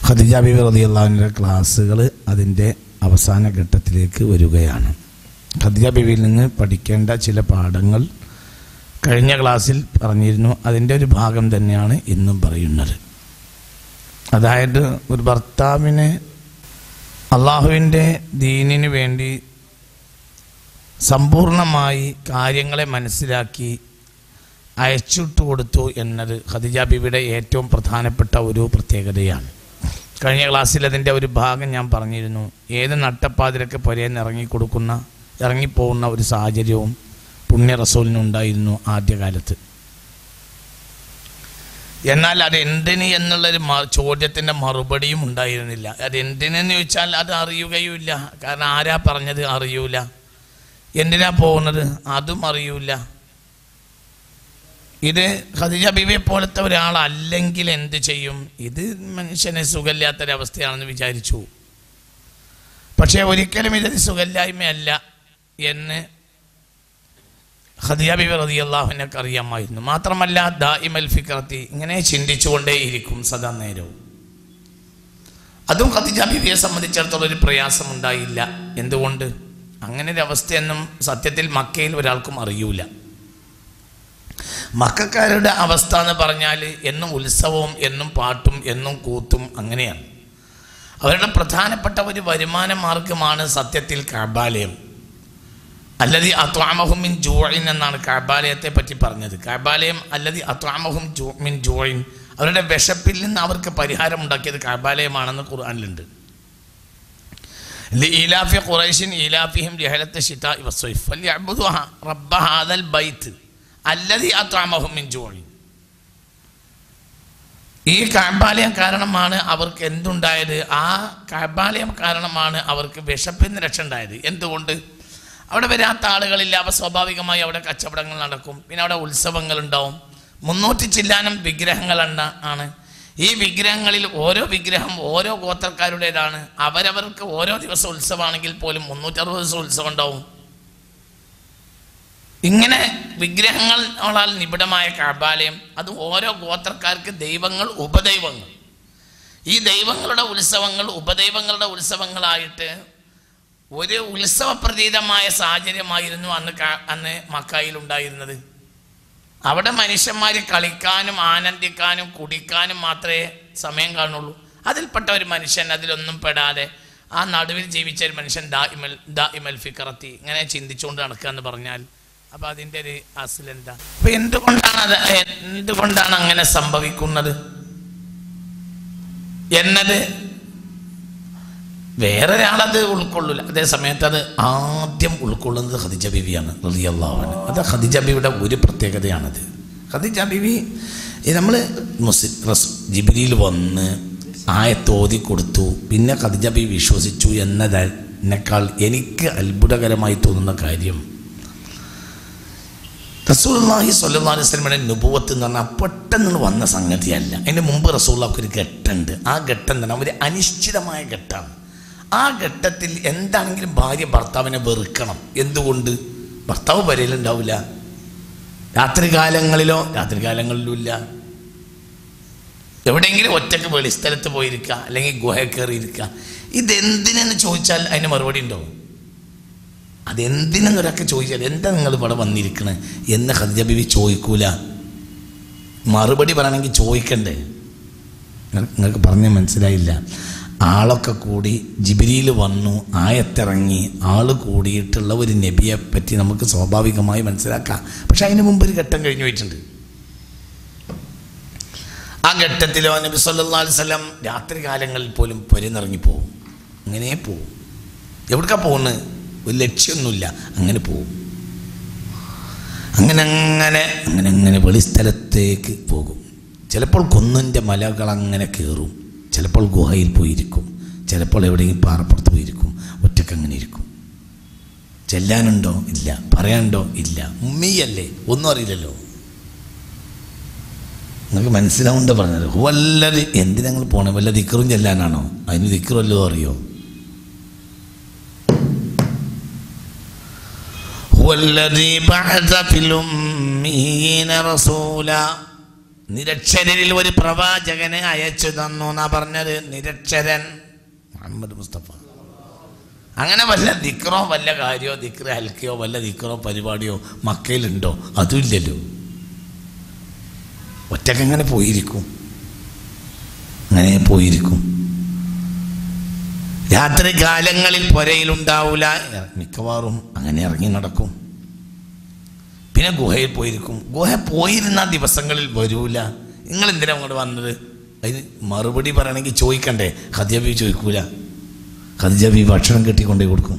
ഖദിജ ബിബി റളിയല്ലാഹുവിൻ്റെ ക്ലാസ്സുകൾ അതിൻ്റെ അവസാന ഘട്ടത്തിലേക്ക് വരികയാണ് ഖദിജ ബിബിയിൽ നിന്ന് പഠിക്കേണ്ട ചില പാഠങ്ങൾ കഴിഞ്ഞ ക്ലാസ്സിൽ പറഞ്ഞിരുന്നു അതിൻ്റെ ഒരു ഭാഗം തന്നെയാണ് ഇന്നും പറയുന്നത് അതായത് ഒരു ഭർത്താവിനെ അള്ളാഹുവിൻ്റെ ദീനിന് വേണ്ടി സമ്പൂർണമായി കാര്യങ്ങളെ മനസ്സിലാക്കി അയച്ചിട്ട് കൊടുത്തു എന്നത് ഖദിജ ബിബിയുടെ ഏറ്റവും പ്രധാനപ്പെട്ട ഒരു പ്രത്യേകതയാണ് കഴിഞ്ഞ ക്ലാസ്സിൽ അതിൻ്റെ ഒരു ഭാഗം ഞാൻ പറഞ്ഞിരുന്നു ഏത് നട്ടപ്പാതിരൊക്കെ പുരയെന്ന് ഇറങ്ങിക്കൊടുക്കുന്ന ഇറങ്ങിപ്പോകുന്ന ഒരു സാഹചര്യവും പുണ്യ റസൂലിനുണ്ടായിരുന്നു ആദ്യകാലത്ത് എന്നാൽ അത് എന്തിന് എന്നുള്ളൊരു മ- ചോദ്യത്തിൻ്റെ മറുപടിയും ഉണ്ടായിരുന്നില്ല അത് എന്തിനെന്ന് ചോദിച്ചാൽ അത് അറിയുകയുമില്ല കാരണം ആരാ പറഞ്ഞത് അറിയൂല എന്തിനാ പോകുന്നത് അതും അറിയൂല ഇത് ഖദീജ ബീവിയെ പോലത്തെ ഒരാളല്ലെങ്കിൽ എന്ത് ചെയ്യും ഇത് മനുഷ്യനെ സുഖമില്ലാത്തൊരവസ്ഥയാണെന്ന് വിചാരിച്ചു പക്ഷേ ഒരിക്കലും ഇതൊരു സുഖമില്ലായ്മയല്ല എന്ന് ഖദിജ ബിബി റതി അള്ളാഹുവിനൊക്കെ അറിയാമായിരുന്നു മാത്രമല്ല ദാഇമൽ ഫിക്രത്തി ഇങ്ങനെ ചിന്തിച്ചുകൊണ്ടേയിരിക്കും സദാ നേരവും അതും ഖദിജ ബിബിയെ സംബന്ധിച്ചിടത്തോളം ഒരു പ്രയാസം ഉണ്ടായില്ല എന്തുകൊണ്ട് അങ്ങനെ ഒരു അവസ്ഥയൊന്നും സത്യത്തിൽ മക്കയിൽ ഒരാൾക്കും അറിയൂല മക്കാരുടെ അവസ്ഥ എന്ന് പറഞ്ഞാൽ എന്നും ഉത്സവവും എന്നും പാട്ടും എന്നും കൂത്തും അങ്ങനെയാണ് അവരുടെ പ്രധാനപ്പെട്ട ഒരു വരുമാന മാർഗമാണ് സത്യത്തിൽ കാബാലയം അല്ലതി അത്വാമഹുമിൻ ജോയിൻ എന്നാണ് കാബാലയത്തെ പറ്റി പറഞ്ഞത് കാബാലയം അല്ലതി അത്വാമഹും ജോ മിൻ ജോയിൻ അവരുടെ വിശപ്പിൽ നിന്ന് അവർക്ക് പരിഹാരം ഉണ്ടാക്കിയത് കാബാലയമാണെന്ന് ഖുർആനിലുണ്ട് ലീലാഫി ഖുറൈഷിൻ ഈലാഫിഹിം ലിഹലത്ത് ഷിതാഇ വസ്സൈഫ് ഫലിയഅബ്ദു റബ്ബ ഹാദൽ ബൈത്ത് അല്ലതി അത്വാമഹും മിൻ ജോയിൻ ഈ കാബാലയം കാരണമാണ് അവർക്ക് എന്തുണ്ടായത് ആ കാബാലയം കാരണമാണ് അവർക്ക് വിശപ്പിൽ നിന്ന് രക്ഷ ഉണ്ടായത് എന്തുകൊണ്ട് അവിടെ വരാത്ത ആളുകളില്ല അവ സ്വാഭാവികമായി അവിടെ കച്ചവടങ്ങൾ നടക്കും പിന്നെ അവിടെ ഉത്സവങ്ങൾ ഉണ്ടാവും മുന്നൂറ്റി ചില്ലാനം വിഗ്രഹങ്ങൾ ഉണ്ട് ആണ് ഈ വിഗ്രഹങ്ങളിൽ ഓരോ വിഗ്രഹം ഓരോ ഗോത്രക്കാരുടേതാണ് അവരവർക്ക് ഓരോ ദിവസം ഉത്സവമാണെങ്കിൽ പോലും മുന്നൂറ്ററുപത് ദിവസം ഉത്സവം ഉണ്ടാവും ഇങ്ങനെ വിഗ്രഹങ്ങളാൽ നിബിഡമായ കാബാലയം അത് ഓരോ ഗോത്രക്കാർക്ക് ദൈവങ്ങൾ ഉപദൈവങ്ങൾ ഈ ദൈവങ്ങളുടെ ഉത്സവങ്ങൾ ഉപദൈവങ്ങളുടെ ഉത്സവങ്ങളായിട്ട് ഒരു ഉത്സവപ്രതീതമായ സാഹചര്യമായിരുന്നു അന്ന് കാ- അന്ന് മക്കായിൽ ഉണ്ടായിരുന്നത് അവിടെ മനുഷ്യന്മാർ കളിക്കാനും ആനന്ദിക്കാനും കുടിക്കാനും മാത്രമേ സമയം കാണുള്ളൂ അതിൽപ്പെട്ട ഒരു മനുഷ്യൻ അതിലൊന്നും പെടാതെ ആ നടുവിൽ ജീവിച്ച ഒരു മനുഷ്യൻ ദാ ഇമൽ ദാ ഇമൽ ഫിക്കറത്തി ഇങ്ങനെ ചിന്തിച്ചുകൊണ്ട് നടക്കുക എന്ന് പറഞ്ഞാൽ അപ്പൊ അതിൻ്റെ ഒരു അസിൽ എന്താ അപ്പൊ എന്തുകൊണ്ടാണ് അത് എന്തുകൊണ്ടാണ് അങ്ങനെ സംഭവിക്കുന്നത് എന്നത് വേറെ ഒരാളത് ഉൾക്കൊള്ളില്ല അതേ സമയത്ത് അത് ആദ്യം ഉൾക്കൊള്ളുന്നത് ഖദിജ ബിബിയാണ് റളിയല്ലാഹുഅൻഹ അത് ഖദിജ ബിബിയുടെ ഒരു പ്രത്യേകതയാണത് ഖദിജ ബിബി നമ്മൾ മുസ്ലിം റസ് ജിബിരിയിൽ വന്ന് ആയത്തോതി കൊടുത്തു പിന്നെ ഖദിജ ബിബി വിശ്വസിച്ചു എന്നതിനേക്കാൾ എനിക്ക് അത്ഭുതകരമായി തോന്നുന്ന കാര്യം റസൂൽഹി സല്ലാ അലൈഹി സ്വലമിയുടെ നുപുവത്ത് എന്ന് പറഞ്ഞാൽ പെട്ടെന്ന് വന്ന സംഗതിയല്ല അതിന് മുമ്പ് റസൂള്ളക്ക് ഒരു ഘട്ടമുണ്ട് ആ ഘട്ടം തന്നെ ഒരു അനിശ്ചിതമായ ഘട്ടമാണ് ആ ഘട്ടത്തിൽ എന്താണെങ്കിലും ഭാര്യ ഭർത്താവിനെ വെറുക്കണം എന്തുകൊണ്ട് ഭർത്താവ് വരയിലുണ്ടാവില്ല രാത്രികാലങ്ങളിലോ രാത്രികാലങ്ങളിലും ഇല്ല എവിടെയെങ്കിലും ഒറ്റക്ക് വെളിസ്ഥലത്ത് പോയിരിക്കുക അല്ലെങ്കിൽ ഗുഹ കയറിയിരിക്കുക ഇതെന്തിനെന്ന് ചോദിച്ചാൽ അതിന് മറുപടി ഉണ്ടാവും അതെന്തിനെന്നൊരൊക്കെ ചോദിച്ചാൽ എന്താ നിങ്ങൾ ഇവിടെ വന്നിരിക്കണേ എന്ന് ഖദീജ ബിബി ചോദിക്കൂല മറുപടി പറയണമെങ്കിൽ ചോദിക്കണ്ടേ നിങ്ങൾ- നിങ്ങൾക്ക് പറഞ്ഞ് മനസ്സിലായില്ല ആളൊക്കെ കൂടി ജിബിരിയിൽ വന്നു ആയത്തിറങ്ങി ആൾ കൂടിയിട്ടുള്ള ഒരു നബിയെ പറ്റി നമുക്ക് സ്വാഭാവികമായി മനസ്സിലാക്കാം പക്ഷെ അതിന് മുമ്പ് ഒരു ഘട്ടം കഴിഞ്ഞു പോയിട്ടുണ്ട് ആ ഘട്ടത്തിലോ നബി സല്ലല്ലാഹു അലൈഹി വസല്ലം രാത്രി കാലങ്ങളിൽ പോലും പൊരുന്നിറങ്ങി പോകും അങ്ങനെ പോവും എവിടേക്കാ പോകുന്നത് ഒരു ലക്ഷ്യമൊന്നുമില്ല അങ്ങനെ പോവും അങ്ങനെ അങ്ങനെ അങ്ങനെ അങ്ങനെ വെളിസ്ഥലത്തേക്ക് പോകും ചിലപ്പോൾ കുന്നിൻ്റെ മലകൾ അങ്ങനെ കയറും ചിലപ്പോൾ ഗുഹയിൽ പോയിരിക്കും ചിലപ്പോൾ എവിടെയെങ്കിലും പാറപ്പുറത്ത് പോയിരിക്കും ഒറ്റക്ക് അങ്ങനെ ഇരിക്കും ചെല്ലാനുണ്ടോ ഇല്ല പറയാനുണ്ടോ ഇല്ല ഉമ്മയല്ലേ ഒന്നും അറിയില്ലല്ലോ നിങ്ങൾക്ക് മനസ്സിലാവുണ്ട് പറഞ്ഞത് വല്ലത് എന്തിനാ നിങ്ങൾ പോണേ വല്ല ദിക്കറും ചെല്ലാനാണോ അതിന് ദിക്കറും വല്ലതും അറിയോ هو الذي بعث في الأميين رسولا നിരക്ഷരരിൽ ഒരു പ്രവാചകനെ അയച്ചു തന്നു എന്നാ പറഞ്ഞത് നിരക്ഷരൻ മുഹമ്മദ് മുസ്തഫ അങ്ങനെ വല്ല ദിക്റോ വല്ല കാര്യമോ ദിക്ര ഹൽക്കയോ വല്ല ദിക്റോ പരിപാടിയോ മക്കയിലുണ്ടോ അതും ഇല്ലല്ലോ ഒറ്റക്കെങ്ങനെ പോയിരിക്കും അങ്ങനെ പോയിരിക്കും രാത്രി കാലങ്ങളിൽ പുരയിലുണ്ടാവൂല മിക്കവാറും അങ്ങനെ ഇറങ്ങി നടക്കും പിന്നെ ഗുഹയിൽ പോയിരിക്കും ഗുഹ പോയിരുന്ന ദിവസങ്ങളിൽ വരൂല നിങ്ങൾ എന്തിനാ അങ്ങോട്ട് വന്നത് അതിന് മറുപടി പറയണമെങ്കിൽ ചോദിക്കണ്ടേ ഖദിജബി ചോദിക്കൂല ഖദിജബി ഭക്ഷണം കെട്ടിക്കൊണ്ടേ കൊടുക്കും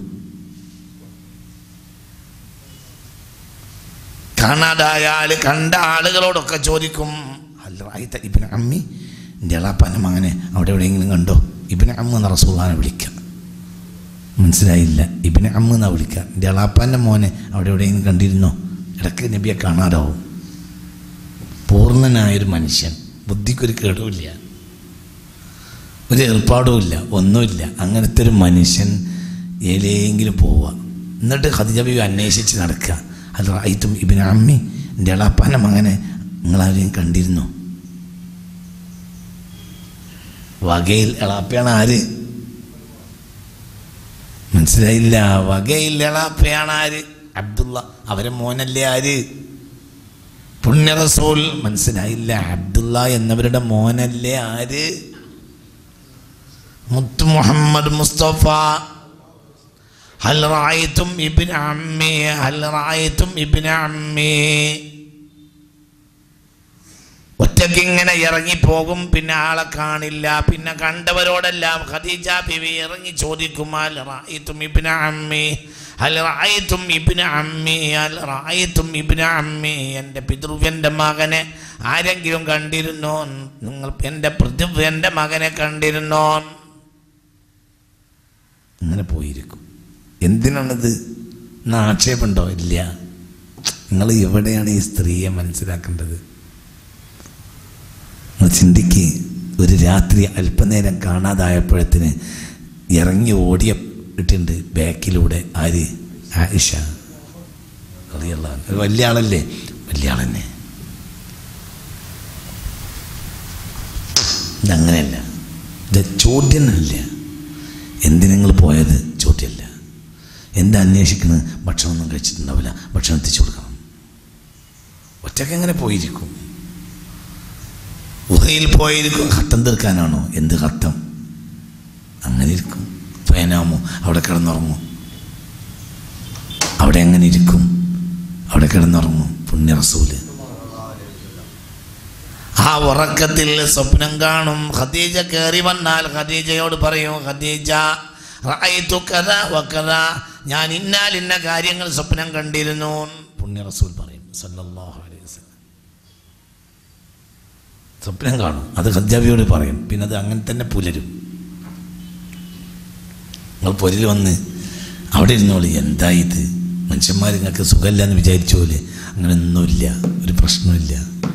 കാണാതായാൽ കണ്ട ആളുകളോടൊക്കെ ചോദിക്കും അല്ല ഇബിന് അമ്മി എൻ്റെ എളാപ്പാൻ്റെ മകനെ അവിടെ എവിടെയെങ്കിലും കണ്ടോ ഇബിന് അമ്മ എന്ന റസൂലാനെ വിളിക്കാം മനസ്സിലായില്ല ഇബിന് അമ്മ എന്നാ വിളിക്കുക എൻ്റെ എളാപ്പാൻ്റെ മോനെ അവിടെ എവിടെയെങ്കിലും കണ്ടിരുന്നോ ഇടയ്ക്ക് നബിയെ കാണാതാവും പൂർണ്ണനായൊരു മനുഷ്യൻ ബുദ്ധിക്കൊരു കേടുമില്ല ഒരു ഏർപ്പാടുമില്ല ഒന്നുമില്ല അങ്ങനത്തെ ഒരു മനുഷ്യൻ ഏലെങ്കിലും പോവുക എന്നിട്ട് ഖദിജബി അന്വേഷിച്ച് നടക്കുക അത് റായിത്തും ഇബിന് അമ്മി എൻ്റെ എളാപ്പാൻ്റെ മകനെ നിങ്ങളാരെയും കണ്ടിരുന്നോ വകയിൽ എളാപ്പയാണ് ആര് മനസ്സിലായില്ല വകയിൽ എളാപ്പയാണ് ആര് അബ്ദുള്ള അവരെ മോനല്ലേ ആര് പുണ്യ റസൂൽ മനസ്സിലായില്ല അബ്ദുള്ള എന്നവരുടെ മോനല്ലേ ആര് മുത്ത് മുഹമ്മദ് മുസ്തഫ ഹൽ റായിത്തും ഇബ്ന അമ്മി ഹൽ റായിത്തും ഇബ്ന അമ്മി ഒറ്റയ്ക്ക് ഇങ്ങനെ ഇറങ്ങിപ്പോകും പിന്നെ ആളെ കാണില്ല പിന്നെ കണ്ടവരോടെല്ലാം ഖദീജ ബിവി ഇറങ്ങി ചോദിക്കും അൽ റായിത്തും ഇബ്ന അമ്മി ഹൽ റായിത്തും ഇബ്ന അമ്മി ഹൽ റായിത്തും ഇബ്ന അമ്മി എൻ്റെ പിതൃവ്യൻ്റെ മകനെ ആരെങ്കിലും കണ്ടിരുന്നോ നിങ്ങൾ എൻ്റെ പൃഥ്വ്യൻ്റെ മകനെ കണ്ടിരുന്നോ അങ്ങനെ പോയിരിക്കും എന്തിനാണിത് എന്നാ ആക്ഷേപമുണ്ടോ ഇല്ല നിങ്ങൾ എവിടെയാണ് ഈ സ്ത്രീയെ മനസ്സിലാക്കേണ്ടത് നിങ്ങൾ ചിന്തിക്ക് ഒരു രാത്രി അല്പനേരം കാണാതായപ്പോഴത്തിന് ഇറങ്ങി ഓടിയ ഇട്ടുണ്ട് ബാക്കിലൂടെ ആര് ആയിഷ അറിയുള്ള ഒരു വലിയ ആളല്ലേ വലിയ ആളെന്നെ ഇതങ്ങനെയല്ല ഇത് ചോദ്യമല്ല എന്തിനു നിങ്ങൾ പോയത് ചോദ്യമല്ല എന്താ അന്വേഷിക്കുന്നത് ഭക്ഷണമൊന്നും കഴിച്ചിട്ടുണ്ടാവില്ല ഭക്ഷണം എത്തിച്ചു കൊടുക്കണം ഒറ്റയ്ക്ക് എങ്ങനെ പോയിരിക്കും ഗുഹയിൽ പോയിരിക്കും ഘട്ടം തീർക്കാനാണോ എന്ത് ഘട്ടം അങ്ങനെ ഇരിക്കും ഫേനാമോ അവിടെ കിടന്നുറങ്ങും അവിടെ എങ്ങനെ ഇരിക്കും അവിടെ കിടന്നുറങ്ങും പുണ്യ റസൂല് ആ ഉറക്കത്തിൽ സ്വപ്നം കാണും ഖദീജ കയറി വന്നാൽ ഖദീജയോട് പറയും ഖദീജ റഅയ്തു കഥ വക്കഥ ഞാൻ ഇന്നാൽ ഇന്ന കാര്യങ്ങൾ സ്വപ്നം കണ്ടിരുന്നു പുണ്യ റസൂൽ പറയും സല്ലല്ലാഹു അലൈഹി വസല്ലം സ്വപ്നം കാണും അത് ഖദ്ജാബിയോട് പറയും പിന്നെ അത് അങ്ങനെ തന്നെ പുലരും നിങ്ങൾ പൊരിൽ വന്ന് അവിടെ ഇരുന്നോളി എന്താ ഇത് മനുഷ്യന്മാർ നിങ്ങൾക്ക് സുഖമില്ല എന്ന് വിചാരിച്ച പോലെ അങ്ങനെ ഒന്നുമില്ല ഒരു പ്രശ്നമില്ല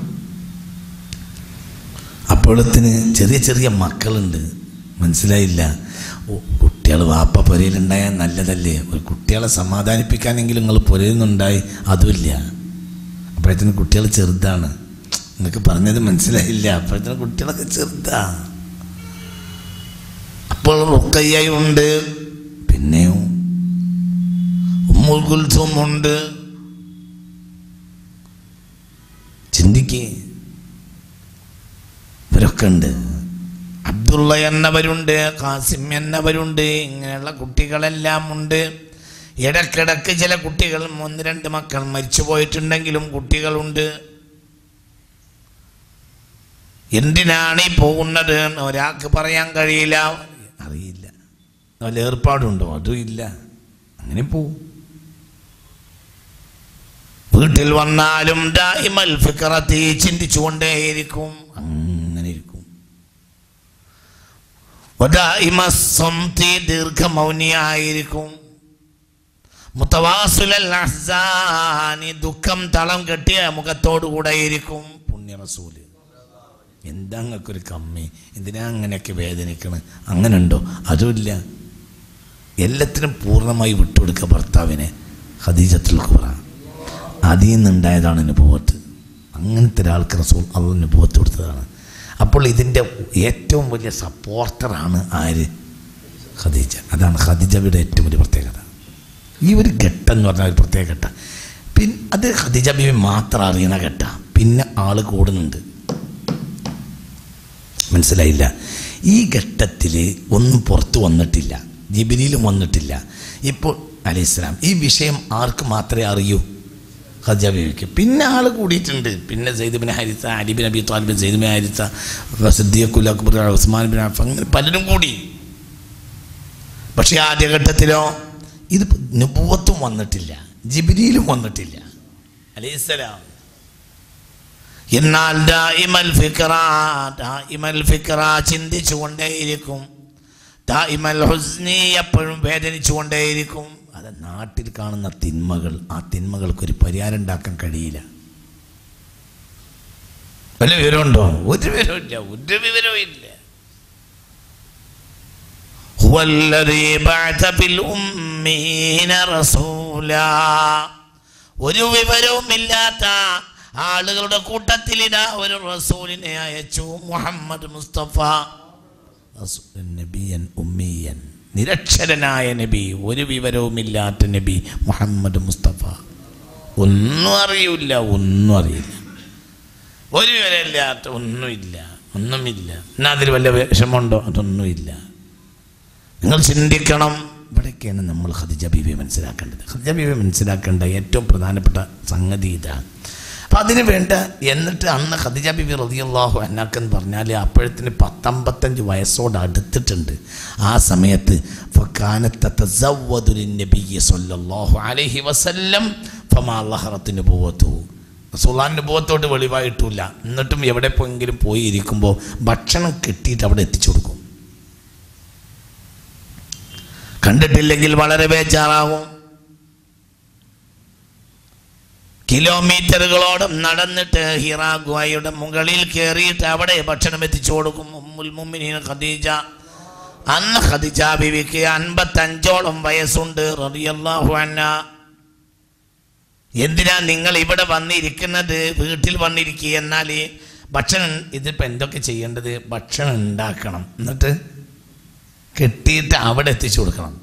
അപ്പോഴത്തിന് ചെറിയ ചെറിയ മക്കളുണ്ട് മനസ്സിലായില്ല ഓ, കുട്ടികൾ വാപ്പ പുരയിലുണ്ടായാൽ നല്ലതല്ലേ ഒരു കുട്ടികളെ സമാധാനിപ്പിക്കാനെങ്കിലും നിങ്ങൾ പുരയിൽ നിന്നുണ്ടായി അതുമില്ല അപ്പോഴത്തേന് കുട്ടികൾ ചെറുതാണ് നിങ്ങൾക്ക് പറഞ്ഞത് മനസ്സിലായില്ല അപ്പോഴത്തേന് കുട്ടികളൊക്കെ ചെറുതാ അപ്പോൾ റുക്കയ്യുണ്ട് പിന്നെയോ ഉമ്മുൽ കുൽസും ഉണ്ട് ചിന്തിക്കേ ഇവരൊക്കെ ഉണ്ട് അബ്ദുള്ള എന്നവരുണ്ട് കാസിം എന്നവരുണ്ട് ഇങ്ങനെയുള്ള കുട്ടികളെല്ലാം ഉണ്ട് ഇടക്കിടക്ക് ചില കുട്ടികൾ ഒന്ന് രണ്ട് മക്കൾ മരിച്ചു പോയിട്ടുണ്ടെങ്കിലും കുട്ടികളുണ്ട് എന്തിനാണ് ഈ പോകുന്നത് എന്ന് ഒരാൾക്ക് പറയാൻ കഴിയില്ല അറിയില്ല വല്ല ഏർപ്പാടുണ്ടോ അതും ഇല്ല അങ്ങനെ പോവും വീട്ടിൽ വന്നാലും ദായിമൽ ഫിക്രത്തി ചിന്തിച്ചുകൊണ്ടേയിരിക്കും അങ്ങനെ ഇരിക്കും വദായിമ സംതി ദീർഘമൗനിയായിരിക്കും മുത്തവാസുലൽ അഹ്സാനി ദുഃഖം തളം കെട്ടിയ മുഖത്തോടുകൂടെ ഇരിക്കും പുണ്യ റസൂല് എന്താ നിങ്ങൾക്കൊരു കമ്മി എന്തിനാ അങ്ങനെയൊക്കെ വേദനിക്കണ് അങ്ങനെ ഉണ്ടോ അതുമില്ല എല്ലാത്തിനും പൂർണ്ണമായി വിട്ടുകൊടുക്കുക ഭർത്താവിനെ ഖദീജത്തുൽ ഖുറ അതിൽ നിന്നുണ്ടായതാണ് അനുഭവത്ത് അങ്ങനത്തെ ഒരാൾക്ക് റസൂൽ അള്ള നുബൂത്ത് കൊടുത്തതാണ് അപ്പോൾ ഇതിൻ്റെ ഏറ്റവും വലിയ സപ്പോർട്ടറാണ് ആര് ഖദീജ അതാണ് ഖദീജയുടെ ഏറ്റവും വലിയ പ്രത്യേകത ഈ ഒരു ഘട്ടം എന്ന് പറഞ്ഞാൽ ഒരു പ്രത്യേക ഘട്ടം പിന്നെ അത് ഖദീജ ബീവി മാത്രം അറിയണ ഘട്ട പിന്നെ ആള് കൂടുന്നുണ്ട് മനസ്സിലായില്ല ഈ ഘട്ടത്തിൽ ഒന്നും പുറത്തു വന്നിട്ടില്ല ജിബിനിയിലും വന്നിട്ടില്ല ഇപ്പോൾ അലൈഹിസ്ലാം ഈ വിഷയം ആർക്ക് മാത്രമേ അറിയൂ ഖദീജ ബീവിക്ക് പിന്നെ ആൾ കൂടിയിട്ടുണ്ട് പിന്നെ Zaid bin Haritha Ali bin Abi താലിബിൻ Zaid bin Haritha Siddiqul Akbar Usman bin അഫ് അങ്ങനെ പലരും കൂടി പക്ഷേ ആദ്യഘട്ടത്തിലോ ഇത് നുപൂവത്തും വന്നിട്ടില്ല ജിബിരിയിലും വന്നിട്ടില്ല അലൈഹിസ്സലാം എന്നാൽ ദായിമൽ ഫിക്ര ദായിമൽ ഫിക്ര ചിന്തിച്ചുകൊണ്ടേയിരിക്കും ദായിമൽ ഹുസ്നി എപ്പോഴും വേദനിച്ചുകൊണ്ടേയിരിക്കും അത് നാട്ടിൽ കാണുന്ന തിന്മകൾ ആ തിന്മകൾക്കൊരു പരിഹാരം ഉണ്ടാക്കാൻ കഴിയില്ല വല്ല വിവരമുണ്ടോ ഒരു വിവരവും ഇല്ല ഒരു വിവരവും ഇല്ല هو الذي بعث في الأمين رسولا ഒരു വിവരവുമില്ലാത്ത ആളുകളുടെ കൂട്ടത്തിൽ ഇതാ ഒരു റസൂലിനെ അയച്ചു മുഹമ്മദ് മുസ്തഫ റസൂലൻ നബിയൻ ഉമ്മിയൻ നിരക്ഷരനായ നബി ഒരു വിവരവുമില്ലാത്ത നബി മുഹമ്മദ് മുസ്തഫ ഒന്നും അറിയില്ല ഒന്നും അറിയില്ല ഒരു വിവരമില്ലാത്ത ഒന്നുമില്ല ഒന്നുമില്ല എന്നാ അതിൽ വല്ല വിഷമമുണ്ടോ അതൊന്നുമില്ല നിങ്ങൾ ചിന്തിക്കണം ഇവിടേക്കാണ് നമ്മൾ ഖദിജ ബീവി മനസ്സിലാക്കേണ്ടത് ഖദിജ ബീവി മനസ്സിലാക്കേണ്ട ഏറ്റവും പ്രധാനപ്പെട്ട സംഗതി ഇതാണ് അപ്പം അതിന് വേണ്ട എന്നിട്ട് അന്ന് ഖദിജ ബീവി റതിയല്ലാഹു അന്നാക്കെന്ന് പറഞ്ഞാൽ അപ്പോഴത്തിന് പത്തമ്പത്തഞ്ച് വയസ്സോട് അടുത്തിട്ടുണ്ട് ആ സമയത്ത് അലൈഹി വസല്ലം ഫമാഹറത്തിന് പോവത്തു സുലാൻ്റെ പോവത്തോട്ട് വെളിവായിട്ടില്ല എന്നിട്ടും എവിടെ പോയെങ്കിലും പോയി ഇരിക്കുമ്പോൾ ഭക്ഷണം കിട്ടിയിട്ട് അവിടെ എത്തിച്ചു കൊടുക്കും കണ്ടിട്ടില്ലെങ്കിൽ വളരെ ബേജാറാവും കിലോമീറ്ററുകളോളം നടന്നിട്ട് ഹിറ ഗുഹയുടെ മുകളിൽ കയറിയിട്ട് അവിടെ ഭക്ഷണം എത്തിച്ചു കൊടുക്കും ഉമ്മുൽ മുഅ്മിനീൻ ഖദീജ അന്ന് ഖദീജ ബിവിക്ക് അൻപത്തഞ്ചോളം വയസ്സുണ്ട് റളിയല്ലാഹു അൻഹ എന്തിനാ നിങ്ങൾ ഇവിടെ വന്നിരിക്കുന്നത് വീട്ടിൽ വന്നിരിക്കുക എന്നാൽ ഭക്ഷണം ഇതിപ്പോൾ എന്തൊക്കെ ചെയ്യേണ്ടത് ഭക്ഷണം ഉണ്ടാക്കണം എന്നിട്ട് കെട്ടിയിട്ട് അവിടെ എത്തിച്ചു കൊടുക്കണം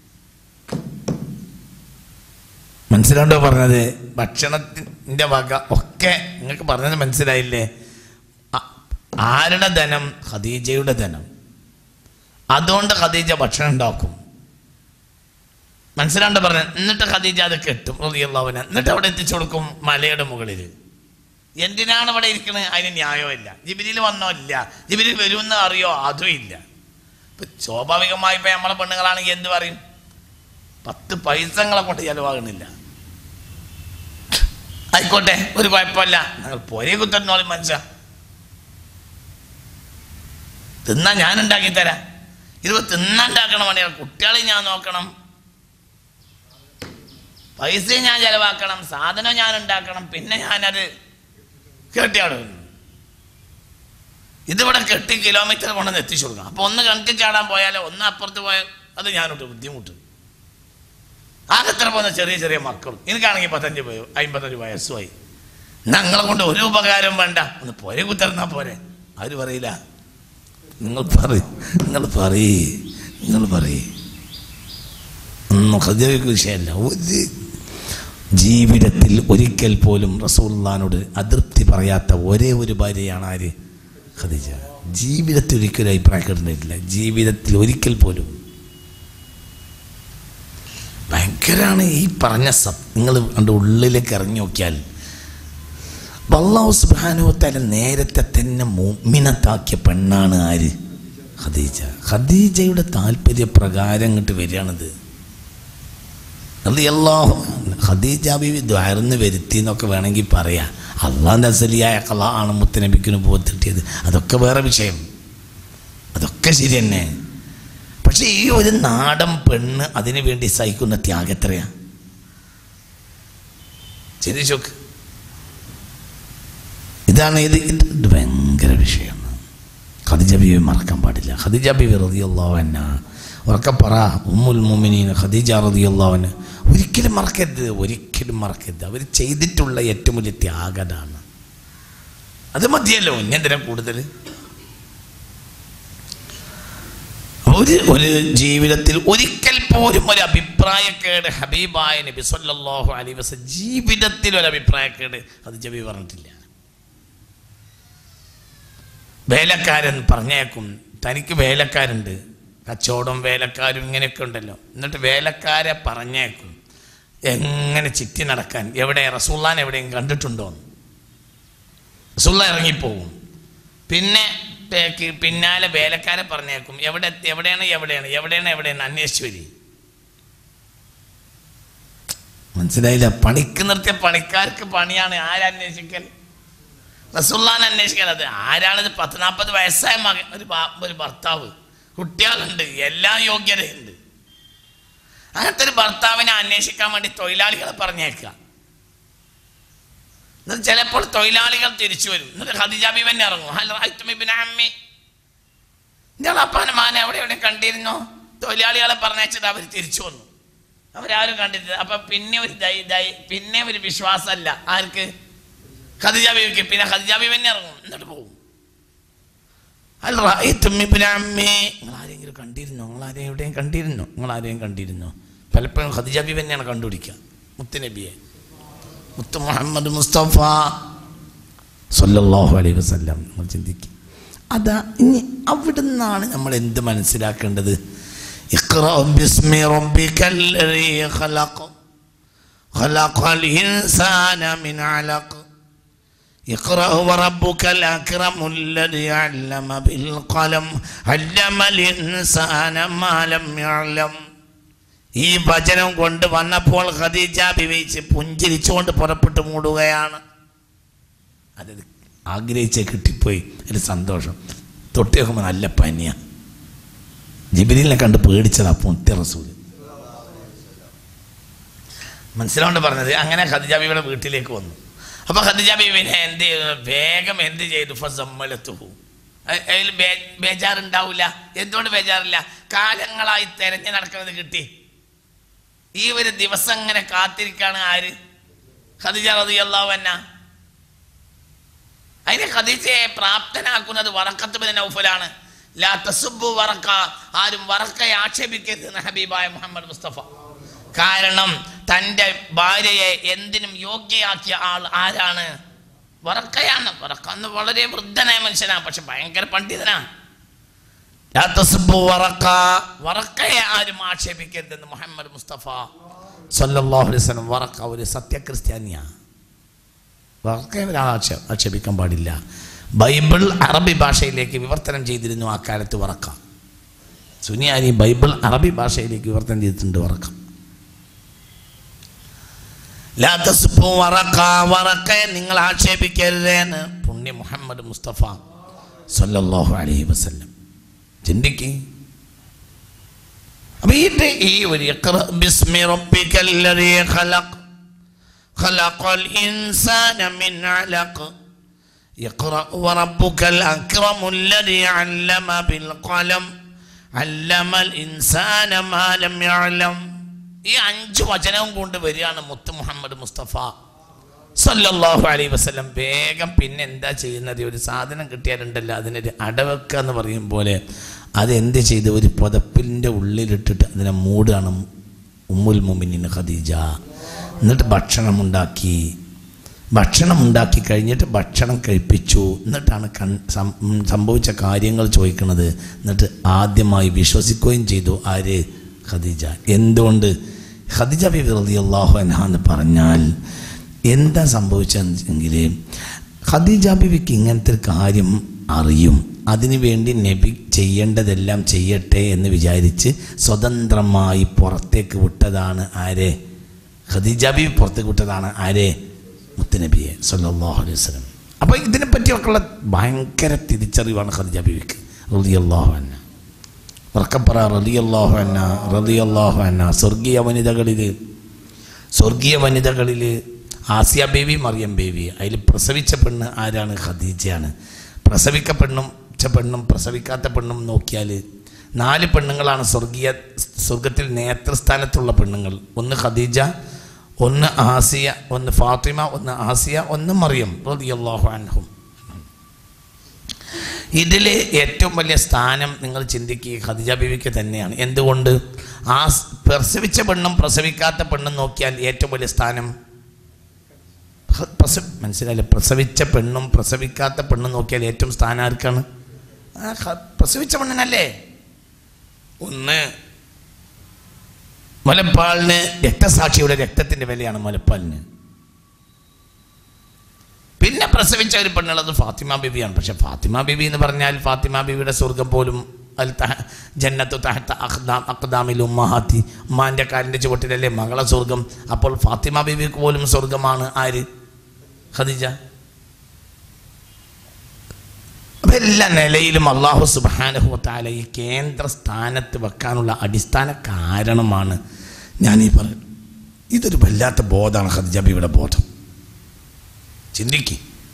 മനസ്സിലാണ്ടോ പറഞ്ഞത് ഭക്ഷണത്തിൻ്റെ വക ഒക്കെ നിങ്ങൾക്ക് പറഞ്ഞത് മനസ്സിലായില്ലേ ആ- ആരുടെ ധനം ഖദീജയുടെ ധനം അതുകൊണ്ട് ഖദീജ ഭക്ഷണം ഉണ്ടാക്കും മനസ്സിലാണ്ട് പറഞ്ഞത് എന്നിട്ട് ഖദീജ അത് കെട്ടും റളിയല്ലാഹുവിനെ എന്നിട്ട് അവിടെ എത്തിച്ചു കൊടുക്കും മലയുടെ മുകളിൽ എന്തിനാണ് ഇവിടെ ഇരിക്കുന്നത് അതിന് ന്യായമില്ല ജിബിരിയിൽ വന്നോ ഇല്ല ജിബിരിയിൽ വരുമെന്ന് അറിയോ അതും ഇല്ല ഇപ്പൊ സ്വാഭാവികമായി ഇപ്പൊ നമ്മളെ പെണ്ണുങ്ങളാണെങ്കിൽ എന്ത് പറയും പത്ത് പൈസങ്ങളെ കൊണ്ട് ചെലവാകണില്ല ആയിക്കോട്ടെ ഒരു കുഴപ്പമില്ല ഞങ്ങൾ പൊരേ കുത്തന്നോളും മനുഷ്യ തിന്നാൻ ഞാൻ ഉണ്ടാക്കി തരാം ഇത് തിന്നുണ്ടാക്കണം പണിയാണ് കുട്ടികളെ ഞാൻ നോക്കണം പൈസയും ഞാൻ ചെലവാക്കണം സാധനം ഞാൻ ഉണ്ടാക്കണം പിന്നെ ഞാനത് കേട്ടിയാടും ഇതിവിടെ കെട്ടി കിലോമീറ്റർ കൊണ്ടുവന്ന് എത്തിച്ചു കൊടുക്കണം അപ്പോൾ ഒന്ന് കണക്ക് ചാടാൻ പോയാലോ ഒന്ന് അപ്പുറത്ത് പോയാൽ അത് ഞാനോട്ട് ബുദ്ധിമുട്ട് ആകെത്ര പോകുന്ന ചെറിയ ചെറിയ മക്കൾ എനിക്കാണെങ്കിൽ പത്തഞ്ച് പോയോ അമ്പത്തഞ്ച് വയസ്സുമായി ഞങ്ങളെ കൊണ്ട് ഒരു ഉപകാരം വേണ്ട ഒന്ന് പോരെ കുത്തിറന്നാ പോരെ ആര് പറയില്ല നിങ്ങൾ പറ നിങ്ങൾ പറയ് നിങ്ങൾ പറയ് ഒന്നും ഹൃദയക്ക് വിഷയമല്ല ഒരു ജീവിതത്തിൽ ഒരിക്കൽ പോലും റസൂള്ളാനോട് അതൃപ്തി പറയാത്ത ഒരേ ഒരു ഭാര്യയാണ് ആര് ഖദീജ ജീവിതത്തിൽ ഒരിക്കലും അഭിപ്രായപ്പെട്ടിട്ടില്ല ജീവിതത്തിൽ ഒരിക്കൽ പോലും ഭയങ്കരമാണ് ഈ പറഞ്ഞ സബ് നിങ്ങൾ അതിൻ്റെ ഉള്ളിലേക്ക് ഇറങ്ങി നോക്കിയാൽ വല്ലാഹു സുബാനുവത്തല നേരത്തെ തന്നെ മുമിനത്താക്കിയ പെണ്ണാണ് ആര് ഖദീജ ഖദീജയുടെ താല്പര്യപ്രകാരം ഇങ്ങോട്ട് വരികയാണിത് അത് അല്ലാഹു ഖദീജ ബീവി ദ്വാരന്ന് വരുത്തി എന്നൊക്കെ വേണമെങ്കിൽ പറയാം അള്ളാഹിൻ്റെ അസലിയായ കല ആണ് മുത്തനബിക്കിന് പോത്തിട്ടിയത് അതൊക്കെ വേറെ വിഷയം അതൊക്കെ ശരി തന്നെ പക്ഷെ ഈ ഒരു നാടൻ പെണ്ണ് അതിനു വേണ്ടി സഹിക്കുന്ന ത്യാഗം എത്രയാ ചിന്തിച്ചോക്ക് ഇതാണ് ഇത് ഇത് ഇത് ഭയങ്കര വിഷയമാണ് ഖദിജ ബീവി മറക്കാൻ പാടില്ല ഖദിജ ബീവി റതിയുള്ളവന ഉറക്കെ പറ ഉമ്മുൽ മുമിനീൻ ഖദീജ റതിയുള്ളവന് ഒരിക്കലും മറക്കരുത് ഒരിക്കലും മറക്കരുത് അവർ ചെയ്തിട്ടുള്ള ഏറ്റവും വലിയ ത്യാഗതാണ് അത് മതിയല്ലോ ഇന്നെന്തിനാ കൂടുതൽ ഒരു ഒരു ജീവിതത്തിൽ ഒരിക്കൽ പോലും ഒരു അഭിപ്രായക്കേട് ഹബീബായ നബി സല്ലല്ലാഹു അലൈഹി വസല്ലം ജീവിതത്തിൽ ഒരു അഭിപ്രായക്കേട് അത് ജബി പറഞ്ഞിട്ടില്ല വേലക്കാരൻ പറഞ്ഞേക്കും തനിക്ക് വേലക്കാരുണ്ട് കച്ചവടം വേലക്കാരും ഇങ്ങനെയൊക്കെ ഉണ്ടല്ലോ എന്നിട്ട് വേലക്കാരെ പറഞ്ഞേക്കും എങ്ങനെ ചിറ്റി നടക്കാൻ എവിടെ റസൂള്ളാൻ എവിടെയും കണ്ടിട്ടുണ്ടോ എന്ന്. റസൂള്ള ഇറങ്ങിപ്പോവും പിന്നെ പേക്ക് പിന്നാലെ വേലക്കാരെ പറഞ്ഞേക്കും എവിടെ എത്തി- എവിടെയാണ് എവിടെയാണ് എവിടെയാണ് എവിടെയാണ് അന്വേഷിച്ചു വരി മനസ്സിലായില്ല പണിക്ക് നിർത്തിയ പണിക്കാർക്ക് പണിയാണ് ആരന്വേഷിക്കൽ റസുല്ലാൻ അന്വേഷിക്കാൻ അത് ആരാണിത് പത്ത് നാൽപ്പത് വയസ്സായ മകൻ ഒരു ബാ- ഒരു ഭർത്താവ് കുട്ടികളുണ്ട് എല്ലാ യോഗ്യതയുണ്ട് അങ്ങനത്തെ ഒരു ഭർത്താവിനെ അന്വേഷിക്കാൻ വേണ്ടി തൊഴിലാളികളെ പറഞ്ഞേക്കുക എന്നിട്ട് ചിലപ്പോൾ തൊഴിലാളികൾ തിരിച്ചു വരും എന്നിട്ട് ഖദീജ ബീവൻ ഇറങ്ങും ഹൽ റഅയ്തും ഇബ്ന അമ്മി ഞാൻ അപ്പാനെ മാനെ എവിടെ എവിടെ കണ്ടിരുന്നോ തൊഴിലാളികളെ പറഞ്ഞയച്ചിട്ട് അവർ തിരിച്ചു വന്നു അവരാരും കണ്ടിട്ടില്ല അപ്പൊ പിന്നെ ഒരു ദൈ ദൈ പിന്നെ ഒരു വിശ്വാസമല്ല ആർക്ക് ഖദീജ ബീവിക്ക് പിന്നെ ഖദീജ ബീവൻ ഇറങ്ങും എന്നിട്ട് പോകും ഹൽ റഅയ്തും ഇബ്ന അമ്മി നിങ്ങൾ ആരെങ്കിലും കണ്ടിരുന്നോ നിങ്ങൾ ആരെയും എവിടെയും കണ്ടിരുന്നോ നിങ്ങൾ ആരെയും കണ്ടിരുന്നോ പലപ്പോഴും ഖദീജ ബീവൻ തന്നെയാണ് കണ്ടുപിടിക്കുക മുത്തുനബിയെ മുത്ത് മുഹമ്മദ് മുസ്തഫ സല്ലല്ലാഹു അലൈഹി വസല്ലം നമ്മൾ ചിന്തിക്കും അതാ ഇനി അവിടുന്നാണ് നമ്മൾ എന്ത് മനസ്സിലാക്കേണ്ടത് ഇഖ്റഅ ബിസ്മി റബ്ബിക്കൽ ലദീ ഖലഖ ഖലഖൽ ഇൻസാന മിൻ അലഖ اقرأ وربك الأكرم الذي علم بالقلم علم الإنسان ما لم يعلم ഈ വചനം കൊണ്ട് വന്നപ്പോൾ ഖദീജ വിവയിച്ച് പുഞ്ചിരിച്ചുകൊണ്ട് പുറപ്പെട്ടു മൂടുകയാണ് അത് ആഗ്രഹിച്ച കിട്ടിപ്പോയി ഒരു സന്തോഷം തൊട്ടി നോക്കുമ്പോൾ നല്ല പനിയാ ജിബിലിനെ കണ്ട് പേടിച്ചതാ പൊന്ത്യ റസൂല് മനസ്സിലാണ്ട് പറഞ്ഞത് അങ്ങനെ ഖദീജ ബീവിയുടെ വീട്ടിലേക്ക് വന്നു അപ്പൊ ഖദീജ ബീവിനെ എന്ത് ചെയ്തു വേഗം എന്ത് ചെയ്തു ഫസമ്മലത്തുഹു അ- അതിൽ ബേ- ബേജാറുണ്ടാവില്ല എന്തുകൊണ്ട് ബേജാറില്ല കാലങ്ങളായി തെരഞ്ഞു നടക്കുന്നത് കിട്ടി ഈ ഒരു ദിവസം ഇങ്ങനെ കാത്തിരിക്കാണ് ആര് ഖദീജ റളിയല്ലാഹു അൻഹ അതിനെ ഖദീജയെ പ്രാപ്തനാക്കുന്നത് വറക്കത്ത് ബിൻ നൗഫലാണ് ലാ തസുബ്ബു വറക്ക ആരും വറക്കയെ ആക്ഷേപിക്കരുത് എന്ന് ഹബീബായ മുഹമ്മദ് മുസ്തഫ കാരണം തൻ്റെ ഭാര്യയെ എന്തിനും യോഗ്യയാക്കിയ ആൾ ആരാണ് വറക്കയാണ് വറക്ക എന്ന് വളരെ വൃദ്ധനായ മനുഷ്യനാണ് പക്ഷെ ഭയങ്കര പണ്ഡിതനാണ് ലാ തസുബ്ബു വറക്ക വറക്കയെ ആരും ആക്ഷേപിക്കരുതെന്ന് മുഹമ്മദ് മുസ്തഫ സല്ലല്ലാഹു അലൈഹി വസല്ലം വറക്ക ഒരു സത്യക്രിസ്ത്യാനിയാണ് വറക്കയെ ഒരാൾ ആക്ഷേ- ആക്ഷേപിക്കാൻ പാടില്ല ബൈബിൾ അറബി ഭാഷയിലേക്ക് വിവർത്തനം ചെയ്തിരുന്നു ആ കാലത്ത് വറക്ക സുനിയാനി ബൈബിൾ അറബി ഭാഷയിലേക്ക് വിവർത്തനം ചെയ്തിട്ടുണ്ട് വറക്ക ലാ തസ്ബു വറക്ക വറക്കയെ നിങ്ങൾ ആക്ഷേപിക്കരുതെന്ന് പുണ്യ മുഹമ്മദ് മുസ്തഫ സല്ലല്ലാഹു അലൈഹി വസല്ലം ചിന്തിക്ക് അപ്പൊ ഇത് ഈ ഒരു ഇഖ്റ ബിസ്മി റബ്ബിക്കൽ ലദീ ഖലഖ് خلق الإنسان من علق اقرأ وربك الأكرم الذي علم بالقلم علم الإنسان ما لم يعلم ഈ അഞ്ച് വചനവും കൊണ്ട് വരികയാണ് മുത്ത് മുഹമ്മദ് മുസ്തഫ സല്ലല്ലാഹു അലൈഹി വസല്ലം വേഗം പിന്നെ എന്താ ചെയ്യുന്നത് ഒരു സാധനം കിട്ടിയാലുണ്ടല്ലോ അതിനൊരു അടവെക്കുക എന്ന് പറയും പോലെ അതെന്ത് ചെയ്ത് ഒരു പുതപ്പിൻ്റെ ഉള്ളിലിട്ടിട്ട് അതിനെ മൂടാണ് ഉമ്മുൽ മുമിനിൻ ഖദീജ എന്നിട്ട് ഭക്ഷണം ഉണ്ടാക്കി ഭക്ഷണം ഉണ്ടാക്കി കഴിഞ്ഞിട്ട് ഭക്ഷണം കഴിപ്പിച്ചു എന്നിട്ടാണ് കൺ സം- ഉം സംഭവിച്ച കാര്യങ്ങൾ ചോദിക്കുന്നത് എന്നിട്ട് ആദ്യമായി വിശ്വസിക്കുകയും ചെയ്തു ആര് ഖദീജ എന്തുകൊണ്ട് ഖദീജ ബിബി റളിയല്ലാഹു അൻഹ എന്ന് പറഞ്ഞാൽ എന്താ സംഭവിച്ചെങ്കിൽ ഖദീജ ബിബിക്ക് ഇങ്ങനത്തെ ഒരു കാര്യം അറിയും അതിനുവേണ്ടി നബി ചെയ്യേണ്ടതെല്ലാം ചെയ്യട്ടെ എന്ന് വിചാരിച്ച് സ്വതന്ത്രമായി പുറത്തേക്ക് വിട്ടതാണ് ആരെ ഖദീജ ബിബി പുറത്തേക്ക് വിട്ടതാണ് ആരെ മുത്തനബിയെ സല്ലല്ലാഹു അലൈഹി വസല്ലം അപ്പോൾ ഇതിനെ പറ്റിയൊക്കെയുള്ള ഭയങ്കര തിരിച്ചറിവാണ് ഖദീജ ബിബിക്ക് റളിയല്ലാഹു അൻഹ ഉറക്കപ്പറ റളിയല്ലാഹു അൻഹ റളിയല്ലാഹു അൻഹ സ്വർഗീയ വനിതകളിൽ സ്വർഗീയ വനിതകളിൽ ആസിയ ബേബി മറിയം ബേബി അതിൽ പ്രസവിച്ച പെണ്ണ് ആരാണ് ഖദീജയാണ് പ്രസവിക്കപ്പെണ്ണും ച പെണ്ണും പ്രസവിക്കാത്ത പെണ്ണും നോക്കിയാൽ നാല് പെണ്ണുങ്ങളാണ് സ്വർഗീയ സ്വർഗത്തിൽ നേതൃസ്ഥാനത്തുള്ള പെണ്ണുങ്ങൾ ഒന്ന് ഖദീജ ഒന്ന് ആസിയ ഒന്ന് ഫാത്തിമ ഒന്ന് ആസിയ ഒന്ന് മറിയം റളിയല്ലാഹു അൻഹും ഇതിൽ ഏറ്റവും വലിയ സ്ഥാനം നിങ്ങൾ ചിന്തിക്കുക ഖദിജ ബീവിക്ക് തന്നെയാണ് എന്തുകൊണ്ട് ആ സ് പ്രസവിച്ച പെണ്ണും പ്രസവിക്കാത്ത പെണ്ണും നോക്കിയാൽ ഏറ്റവും വലിയ സ്ഥാനം ഹ- പ്രസവ മനസ്സിലായില്ലേ പ്രസവിച്ച പെണ്ണും പ്രസവിക്കാത്ത പെണ്ണും നോക്കിയാൽ ഏറ്റവും സ്ഥാനം ആർക്കാണ് ആ ഹ- പ്രസവിച്ച പെണ്ണിനല്ലേ ഒന്ന് മുലപ്പാലിന് രക്തസാക്ഷിയുടെ രക്തത്തിൻ്റെ വിലയാണ് മുലപ്പാലിന് പിന്നെ പ്രസവിച്ച ഒരു പെണ്ണുള്ളത് ഫാത്തിമ ബിബിയാണ് പക്ഷെ ഫാത്തിമ ബിബി എന്ന് പറഞ്ഞാൽ ഫാത്തിമ ബിബിയുടെ സ്വർഗം പോലും അൽ തഹ ജന്നത്തു തഹത്ത അഖ്ദാം അഖ്ദാമിൽ ഉമ്മഹാത്തി ഉമ്മാൻ്റെ കാലിൻ്റെ ചുവട്ടിലല്ലേ മകളെ സ്വർഗം അപ്പോൾ ഫാത്തിമ ബിബിക്ക് പോലും സ്വർഗമാണ് ആര് ഖദീജ അപ്പം എല്ലാ നിലയിലും അള്ളാഹു സുബാനഹു താല ഈ കേന്ദ്ര സ്ഥാനത്ത് വെക്കാനുള്ള അടിസ്ഥാന കാരണമാണ് ഞാൻ ഈ പറയുന്നത് ഇതൊരു വല്ലാത്ത ബോധമാണ് ഖദീജ ബിയുടെ ബോധം ചിന്തിക്ക്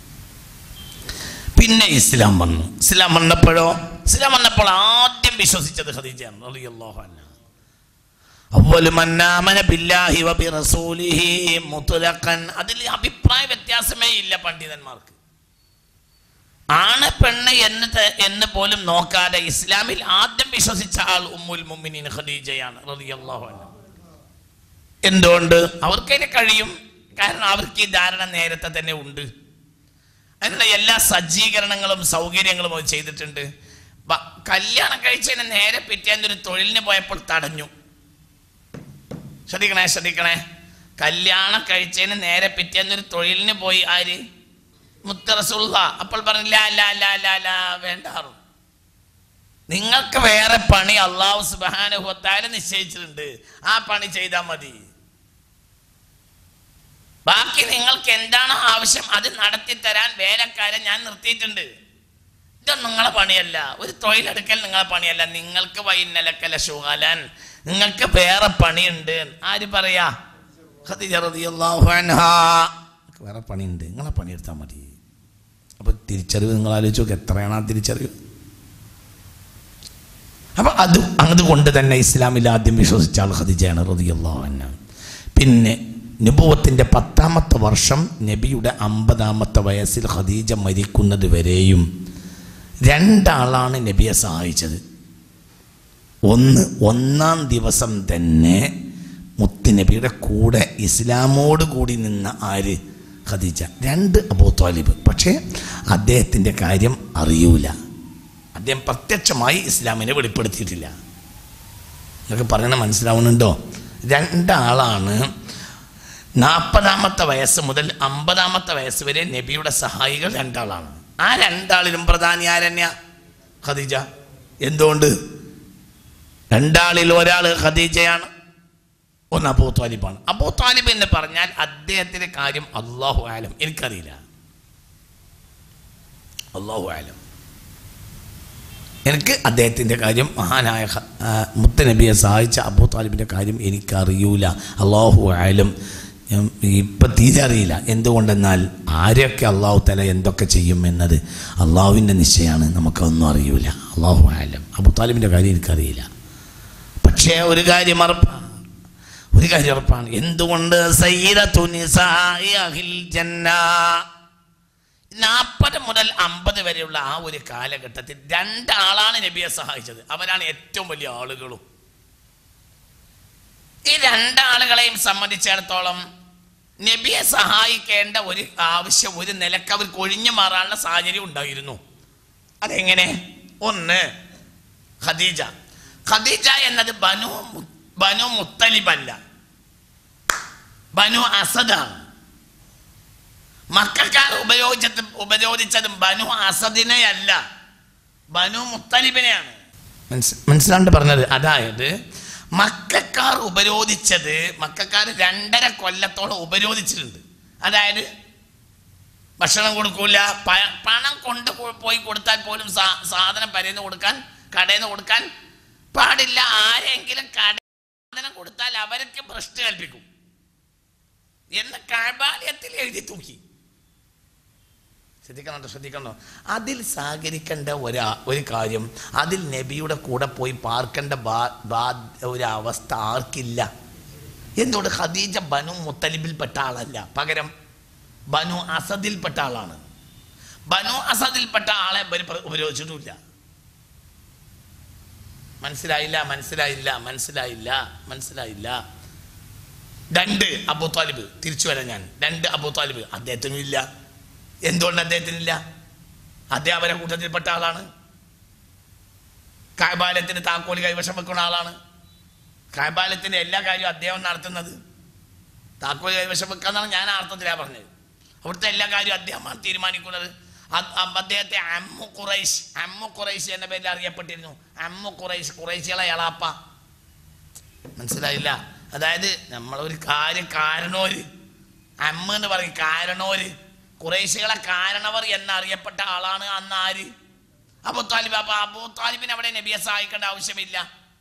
പിന്നെ ഇസ്ലാം വന്നു ഇസ്ലാം വന്നപ്പോഴോ ഇസ്ലാം വന്നപ്പോൾ ആദ്യം വിശ്വസിച്ചത് ഖദീജയാണ് റളിയല്ലാഹു അൻഹ അവ്വലു മൻ ആമന ബില്ലാഹി വബിറസൂലിഹി മുത്ലഖൻ അതിൽ അഭിപ്രായ വ്യത്യാസമേ ഇല്ല പണ്ഡിതന്മാർക്ക് ആണ് പെണ്ണ് എന്ന് ത- എന്ന് പോലും നോക്കാതെ ഇസ്ലാമിൽ ആദ്യം വിശ്വസിച്ച ആൾ ഉമ്മുൽ മുഅ്മിനീൻ ഖദീജയാണ് റളിയല്ലാഹു അൻഹ എന്തുകൊണ്ട് അവർക്കതിന് കഴിയും കാരണം അവർക്ക് ഈ ധാരണ നേരത്തെ തന്നെ ഉണ്ട് അതിനുള്ള എല്ലാ സജ്ജീകരണങ്ങളും സൗകര്യങ്ങളും അവർ ചെയ്തിട്ടുണ്ട് ബ- കല്യാണം കഴിച്ചതിന് നേരെ പിറ്റേന്ന് ഒരു തൊഴിലിന് പോയപ്പോൾ തടഞ്ഞു ശ്രദ്ധിക്കണേ ശ്രദ്ധിക്കണേ കല്യാണം കഴിച്ചതിന് നേരെ പിറ്റേന്ന് ഒരു തൊഴിലിന് പോയി ആര് മുത്തറസുള്ള അപ്പോൾ പറഞ്ഞില്ല അല്ല അല്ല അല്ല അല്ല വേണ്ടാറും നിങ്ങൾക്ക് വേറെ പണി അള്ളാഹു സുബാനുഭവത്താല് നിശ്ചയിച്ചിട്ടുണ്ട് ആ പണി ചെയ്താൽ മതി ബാക്കി നിങ്ങൾക്ക് എന്താണോ ആവശ്യം അത് നടത്തി തരാൻ വേലക്കാരെ ഞാൻ നിർത്തിയിട്ടുണ്ട് ഇതൊന്നും നിങ്ങളെ പണിയല്ല ഒരു തൊഴിലെടുക്കൽ നിങ്ങളെ പണിയല്ല നിങ്ങൾക്ക് വൈന്നലക്കല ശുഹലൻ നിങ്ങൾക്ക് വേറെ പണിയുണ്ട് ആര് പറയാ ഖദീജ റളിയല്ലാഹു അൻഹാ. നിങ്ങൾക്ക് വേറെ പണിയുണ്ട് നിങ്ങളെ പണിയെടുത്താൽ മതി അപ്പൊ തിരിച്ചറിവ് നിങ്ങൾ ആലോചിച്ച് നോക്ക് എത്രയാണ് ആ തിരിച്ചറിവ് അപ്പൊ അത് അതുകൊണ്ട് തന്നെ ഇസ്ലാമിൽ ആദ്യം വിശ്വസിച്ച ആൾ ഖദീജയാണ് റളിയല്ലാഹു അൻഹ പിന്നെ നുബുവത്തിൻ്റെ പത്താമത്തെ വർഷം നബിയുടെ അമ്പതാമത്തെ വയസ്സിൽ ഖദീജ മരിക്കുന്നത് വരെയും രണ്ടാളാണ് നബിയെ സഹായിച്ചത് ഒന്ന് ഒന്നാം ദിവസം തന്നെ മുത്തുനബിയുടെ കൂടെ ഇസ്ലാമോട് കൂടി നിന്ന ആര് ഖദീജ രണ്ട് അബൂ താലിബ് പക്ഷേ അദ്ദേഹത്തിൻ്റെ കാര്യം അറിയൂല അദ്ദേഹം പ്രത്യക്ഷമായി ഇസ്ലാമിനെ വെളിപ്പെടുത്തിയിട്ടില്ല നിങ്ങൾക്ക് പറയണ മനസ്സിലാവുന്നുണ്ടോ രണ്ടാളാണ് നാൽപ്പതാമത്തെ വയസ്സ് മുതൽ അമ്പതാമത്തെ വയസ്സ് വരെ നബിയുടെ സഹായികൾ രണ്ടാളാണ് ആ രണ്ടാളിലും പ്രധാനി ആരണ്യ ഖദീജ എന്തുകൊണ്ട് രണ്ടാളിൽ ഒരാൾ ഖദീജയാണ് ഒന്ന് അബൂ താലിബാണ് അബൂ താലിബ് എന്ന് പറഞ്ഞാൽ അദ്ദേഹത്തിന്റെ കാര്യം അള്ളാഹു ആലം എനിക്കറിയില്ല അള്ളാഹു ആലം എനിക്ക് അദ്ദേഹത്തിൻ്റെ കാര്യം മഹാനായ ഖ- ആ, മുത്തനബിയെ സഹായിച്ച അബൂ താലിബിൻ്റെ കാര്യം എനിക്കറിയൂല അള്ളാഹു ആയാലും ഇപ്പം തീരെ അറിയില്ല എന്തുകൊണ്ടെന്നാൽ ആരെയൊക്കെ അള്ളാഹു തല എന്തൊക്കെ ചെയ്യും എന്നത് അള്ളാഹുവിൻ്റെ നിശ്ചയമാണ് നമുക്കൊന്നും അറിയൂല അള്ളാഹു ആയാലും അബൂ താലിബിൻ്റെ കാര്യം എനിക്കറിയില്ല പക്ഷേ ഒരു കാര്യം ഉറപ്പാണ് ഒരു കാര്യം ഉറപ്പാണ് എന്തുകൊണ്ട് സയ്യിദത്തു നിസാഇ അഹിൽ ജന്ന നാൽപ്പത് മുതൽ അമ്പത് വരെയുള്ള ആ ഒരു കാലഘട്ടത്തിൽ രണ്ടാളാണ് നബിയെ സഹായിച്ചത് അവരാണ് ഏറ്റവും വലിയ ആളുകളും ഈ രണ്ടാളുകളെയും സംബന്ധിച്ചിടത്തോളം നബിയെ സഹായിക്കേണ്ട ഒരു ആവശ്യം ഒരു നിലക്ക് അവർക്ക് ഒഴിഞ്ഞു മാറാനുള്ള സാഹചര്യം ഉണ്ടായിരുന്നു അതെങ്ങനെ ഒന്ന് ഖദീജ ഖദീജ എന്നത് ബനു മു- ബനു മുത്തലിബല്ല ബനു അസദാണ് മക്കാർ ഉപയോഗിച്ചത് ഉപയോഗിച്ചത് ബനു അസദിനെയല്ല ബനു മുത്തലിബിനെയാണ് മനസ്സിലാണ്ട് പറഞ്ഞത് അതായത് മക്കാർ ഉപരോധിച്ചത് മക്കാർ രണ്ടര കൊല്ലത്തോളം ഉപരോധിച്ചിട്ടുണ്ട് അതായത് ഭക്ഷണം കൊടുക്കൂല പ- പണം കൊണ്ട് കൊ- പോയി കൊടുത്താൽ പോലും സാ- സാധനം പരന്ന് കൊടുക്കാൻ കടയിൽ നിന്ന് കൊടുക്കാൻ പാടില്ല ആരെങ്കിലും കട സാധനം കൊടുത്താൽ അവർക്ക് ഭ്രഷ്ട് കൽപ്പിക്കും എന്ന് കഴബാലയത്തിൽ എഴുതി തൂക്കി ശ്രദ്ധിക്കണോ ശ്രദ്ധിക്കണോ അതിൽ സഹകരിക്കേണ്ട ഒരാ ഒരു കാര്യം അതിൽ നബിയുടെ കൂടെ പോയി പാർക്കേണ്ട ബാ ബാ- ഒരു അവസ്ഥ ആർക്കില്ല എന്തുകൊണ്ട് ഖദീജ ബനു മുത്തലിബിൽപ്പെട്ട ആളല്ല പകരം ബനു അസദിൽപ്പെട്ട ആളാണ് ബനു അസദിൽപ്പെട്ട ആളെ ഇവർ പ്ര- ഉപരോധിച്ചിട്ടുമില്ല മനസ്സിലായില്ല മനസ്സിലായില്ല മനസ്സിലായില്ല മനസ്സിലായില്ല രണ്ട് അബൂ താലിബ് തിരിച്ചു വരാം ഞാൻ രണ്ട് അബൂ താലിബ് അദ്ദേഹത്തിനും ഇല്ല എന്തുകൊണ്ട് അദ്ദേഹത്തിനില്ല അദ്ദേഹം അവരെ കൂട്ടത്തിൽപ്പെട്ട ആളാണ് കായബാലത്തിന് താക്കോല് കൈവശം വെക്കുന്ന ആളാണ് കായബാലത്തിന്റെ എല്ലാ കാര്യവും അദ്ദേഹം നടത്തുന്നത് താക്കോല് കൈവശം വെക്കാന്നാണ് ഞാൻ ആ അർത്ഥത്തിലാണ് പറഞ്ഞത് അവിടുത്തെ എല്ലാ കാര്യവും അദ്ദേഹമാണ് തീരുമാനിക്കുന്നത് അത് അ- അദ്ദേഹത്തെ അമ്മു ഖുറൈശ് അമ്മു ഖുറൈശ് എന്ന പേരിൽ അറിയപ്പെട്ടിരുന്നു അമ്മു ഖുറൈശ് ഖുറൈശികളെ എളാപ്പ മനസ്സിലായില്ല അതായത് നമ്മളൊരു കാര്യം കാരണോര് അമ്മ എന്ന് പറയും കാരണോര് കുറേശികളെ കാരണവർ എന്നറിയപ്പെട്ട ആളാണ് അന്ന് ആര് അബൂ താലിബ് അപ്പൊ അബൂ താലിബിന് അവിടെ നബിയെ സഹായിക്കേണ്ട ആവശ്യമില്ല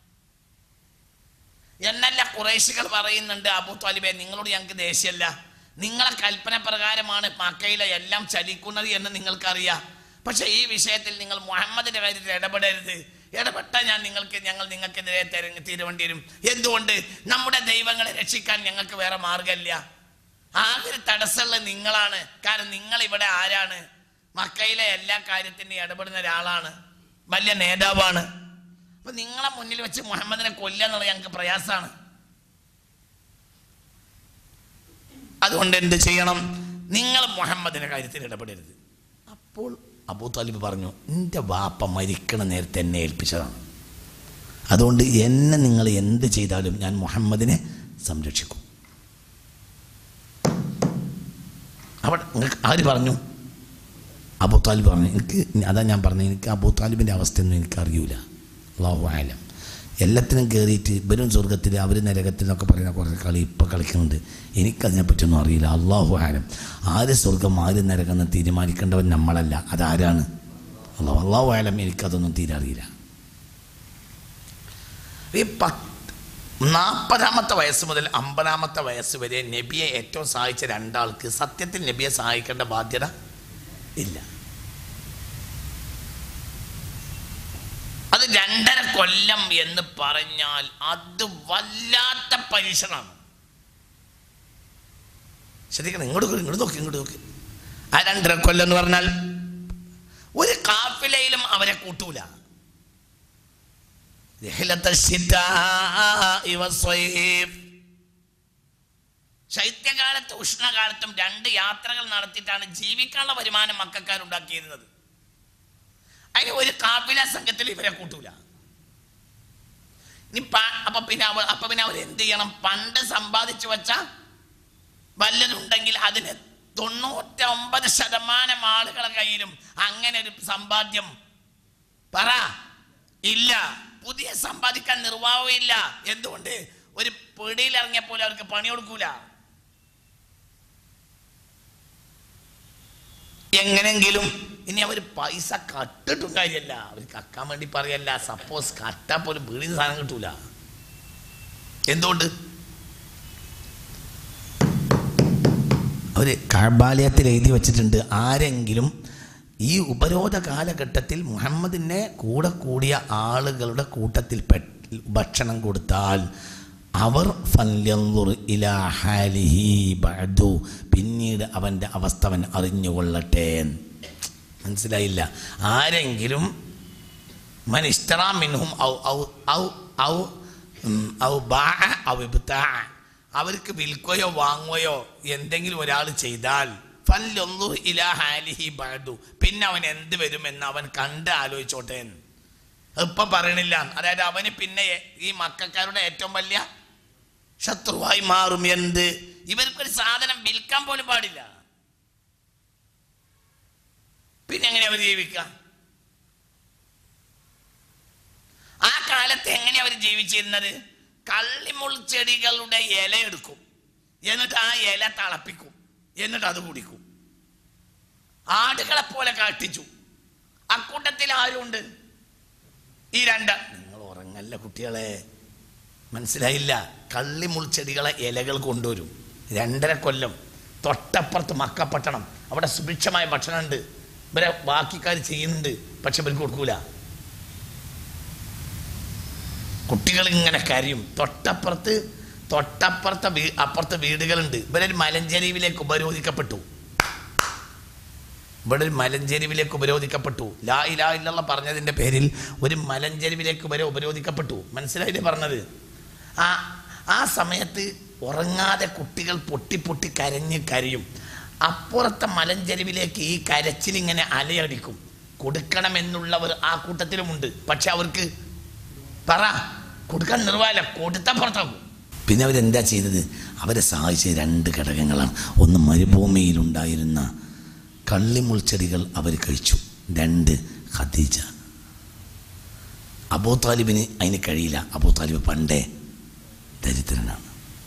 എന്നല്ല കുറേശികൾ പറയുന്നുണ്ട് അബൂ താലിബെ നിങ്ങളോട് ഞങ്ങൾക്ക് ദേഷ്യമല്ല നിങ്ങളെ കൽപ്പന പ്രകാരമാണ് മക്കയിലെ എല്ലാം ചലിക്കുന്നത് എന്ന് നിങ്ങൾക്കറിയാം പക്ഷെ ഈ വിഷയത്തിൽ നിങ്ങൾ മുഹമ്മദിന്റെ കാര്യത്തിൽ ഇടപെടരുത് ഇടപെട്ടാൽ ഞാൻ നിങ്ങൾക്ക് ഞങ്ങൾ നിങ്ങൾക്കെതിരെ തിരഞ്ഞ് തീരുവേണ്ടി വരും എന്തുകൊണ്ട് നമ്മുടെ ദൈവങ്ങളെ രക്ഷിക്കാൻ ഞങ്ങൾക്ക് വേറെ മാർഗമില്ല ആകെ ഒരു തടസ്സമുള്ള നിങ്ങളാണ് കാരണം നിങ്ങൾ ഇവിടെ ആരാണ് മക്കയിലെ എല്ലാ കാര്യത്തിനും ഇടപെടുന്ന ഒരാളാണ് വലിയ നേതാവാണ് അപ്പൊ നിങ്ങളെ മുന്നിൽ വെച്ച് മുഹമ്മദിനെ കൊല്ലുക എന്നുള്ളത് ഞങ്ങൾക്ക് പ്രയാസമാണ് അതുകൊണ്ട് എന്ത് ചെയ്യണം നിങ്ങൾ മുഹമ്മദിന്റെ കാര്യത്തിൽ ഇടപെടരുത് അപ്പോൾ അബൂ താലിബ് പറഞ്ഞു എൻ്റെ വാപ്പ മരിക്കണ നേരത്തെ എന്നെ ഏൽപ്പിച്ചതാണ് അതുകൊണ്ട് എന്നെ നിങ്ങൾ എന്ത് ചെയ്താലും ഞാൻ മുഹമ്മദിനെ സംരക്ഷിക്കും അവിടെ നിങ്ങൾക്ക് ആര് പറഞ്ഞു അബൂ താലിബ് പറഞ്ഞു എനിക്ക് അതാ ഞാൻ പറഞ്ഞത് എനിക്ക് അബൂ താലിബിൻ്റെ അവസ്ഥയൊന്നും എനിക്ക് അറിയൂല അള്ളാഹു ആലം എല്ലാത്തിനും കയറിയിട്ട് ഇവരും സ്വർഗത്തിൽ അവർ നരകത്തിൽ എന്നൊക്കെ പറയുന്ന കുറേ കളി ഇപ്പം കളിക്കുന്നുണ്ട് എനിക്കതിനെപ്പറ്റിയൊന്നും അറിയില്ല അള്ളാഹു ആലം ആര് സ്വർഗം ആര് നരകം എന്ന് തീരുമാനിക്കേണ്ടവൻ നമ്മളല്ല അതാരാണ് അള്ളാഹു അള്ളാഹു ആലം എനിക്കതൊന്നും തീരെ അറിയില്ല ഈ പത്ത് നാൽപ്പതാമത്തെ വയസ്സ് മുതൽ അമ്പതാമത്തെ വയസ്സ് വരെ നബിയെ ഏറ്റവും സഹായിച്ച രണ്ടാൾക്ക് സത്യത്തിൽ നബിയെ സഹായിക്കേണ്ട ബാധ്യത ഇല്ല അത് രണ്ടര കൊല്ലം എന്ന് പറഞ്ഞാൽ അത് വല്ലാത്ത പരീക്ഷണമാണ് ശ്രദ്ധിക്കണം ഇങ്ങോട്ട് നോക്ക്, ഇങ്ങോട്ട് നോക്കി ഇങ്ങോട്ട് നോക്കി ആ രണ്ടര കൊല്ലം എന്ന് പറഞ്ഞാൽ ഒരു കാഫിലയിലും അവരെ കൂട്ടൂല رحلة الشتاء والصيف ശൈത്യകാലത്ത് ഉഷ്ണകാലത്തും രണ്ട് യാത്രകൾ നടത്തിയിട്ടാണ് ജീവിക്കാനുള്ള വരുമാനം മക്കാരുണ്ടാക്കിയിരുന്നത് അതിന് ഒരു കാപ്പില സംഘത്തിൽ ഇവരെ കൂട്ടൂല ഇനി പ- അപ്പൊ പിന്നെ അവ അപ്പൊ പിന്നെ അവർ എന്ത് ചെയ്യണം പണ്ട് സമ്പാദിച്ചു വെച്ച വല്ലതുണ്ടെങ്കിൽ അതിന് തൊണ്ണൂറ്റൊമ്പത് ശതമാനം ആളുകളെ കയ്യിലും അങ്ങനെ ഒരു സമ്പാദ്യം പറ ഇല്ല പുതിയ സമ്പാദിക്കാൻ നിർവാഹമില്ല എന്തുകൊണ്ട് ഒരു പിടിയിൽ ഇറങ്ങിയപ്പോലെ അവർക്ക് പണി കൊടുക്കൂല എങ്ങനെങ്കിലും ഇനി അവർ പൈസ കട്ടിട്ടും കാര്യമല്ല അവർ കക്കാൻ വേണ്ടി പറയല്ല സപ്പോസ് കട്ടാ പോലും വീടിന് സാധനം കിട്ടൂല എന്തുകൊണ്ട് അവര് കഴബാലയത്തിൽ എഴുതി വച്ചിട്ടുണ്ട് ആരെങ്കിലും ഈ ഉപരോധ കാലഘട്ടത്തിൽ മുഹമ്മദിനെ കൂടെ കൂടിയ ആളുകളുടെ കൂട്ടത്തിൽ പെ- ഭക്ഷണം കൊടുത്താൽ അവർ ഫല്യൻളുർ ഇലാ ഹാലിഹി ബഅദു പിന്നീട് അവൻ്റെ അവസ്ഥ അവൻ അറിഞ്ഞുകൊള്ളട്ടെ മനസ്സിലായില്ല ആരെങ്കിലും മൻ ഇഷ്തറാ മിൻഹും ഔ ഔ ഔ ഔ ഉം, ഔ ബാഅ ഔ ഇബ്താഅ അവർക്ക് വിൽക്കുകയോ വാങ്ങുകയോ എന്തെങ്കിലും ഒരാൾ ചെയ്താൽ ഫല്ലൊന്നു ഇലാ ഹാലിഹി ബഅദു പിന്നെ അവൻ എന്ത് വരുമെന്ന് അവൻ കണ്ട് ആലോചിച്ചോട്ടെ എന്ന്. ഇപ്പൊ പറയണില്ല അതായത് അവന് പിന്നെ ഈ മക്കാരുടെ ഏറ്റവും വലിയ ശത്രുവായി മാറും എന്ത് ഇവർക്കൊരു സാധനം വിൽക്കാൻ പോലും പാടില്ല പിന്നെ എങ്ങനെ അവർ ജീവിക്കാം ആ കാലത്ത് എങ്ങനെ അവർ ജീവിച്ചിരുന്നത് കള്ളിമുൾ ചെടികളുടെ ഇല എടുക്കും എന്നിട്ട് ആ ഇല തിളപ്പിക്കും എന്നിട്ട് അത് കുടിക്കും ആടുകളെ പോലെ കാട്ടിച്ചു അക്കൂട്ടത്തിൽ ആരുണ്ട് ഈ രണ്ട് നിങ്ങൾ ഉറങ്ങല്ല കുട്ടികളെ മനസ്സിലായില്ല കള്ളിമുൾ ചെടികളെ ഇലകൾ കൊണ്ടുവരും രണ്ടര കൊല്ലം തൊട്ടപ്പുറത്ത് മക്കപ്പട്ടണം അവിടെ സുഭിക്ഷമായ ഭക്ഷണമുണ്ട് ഇവരെ ബാക്കിക്കാർ ചെയ്യുന്നുണ്ട് പക്ഷെ ഇവർക്ക് കൊടുക്കൂല കുട്ടികൾ ഇങ്ങനെ കരയും തൊട്ടപ്പുറത്ത് തൊട്ടപ്പുറത്തെ വീ അപ്പുറത്തെ വീടുകളുണ്ട് ഇവരൊരു മലഞ്ചെരിവിലേക്ക് ഉപരോധിക്കപ്പെട്ടു ഇവിടെ ഒരു മലഞ്ചെരുവിലേക്ക് ഉപരോധിക്കപ്പെട്ടു ലാ ഇലാ ഇല്ലല്ല പറഞ്ഞതിൻ്റെ പേരിൽ ഒരു മലഞ്ചെരുവിലേക്ക് വരെ ഉപരോധിക്കപ്പെട്ടു മനസ്സിലായില്ലേ പറഞ്ഞത് ആ ആ സമയത്ത് ഉറങ്ങാതെ കുട്ടികൾ പൊട്ടി പൊട്ടി കരഞ്ഞ് കരയും അപ്പുറത്തെ മലഞ്ചെരുവിലേക്ക് ഈ കരച്ചിലിങ്ങനെ അലയടിക്കും കൊടുക്കണമെന്നുള്ളവർ ആ കൂട്ടത്തിലുമുണ്ട് പക്ഷെ അവർക്ക് പറ കൊടുക്കാൻ നിർവാഹമില്ല കൊടുത്ത പുറത്താക്കും പിന്നെ അവരെന്താ ചെയ്തത് അവരെ സഹായിച്ച രണ്ട് ഘടകങ്ങളാണ് ഒന്ന് മരുഭൂമിയിലുണ്ടായിരുന്ന കള്ളിമുൾച്ചെടികൾ അവർ കഴിച്ചു രണ്ട് ഖദീജ അബൂ താലിബിന് അതിന് കഴിയില്ല അബൂ താലിബ് പണ്ടേ ദരിദ്രനാണ്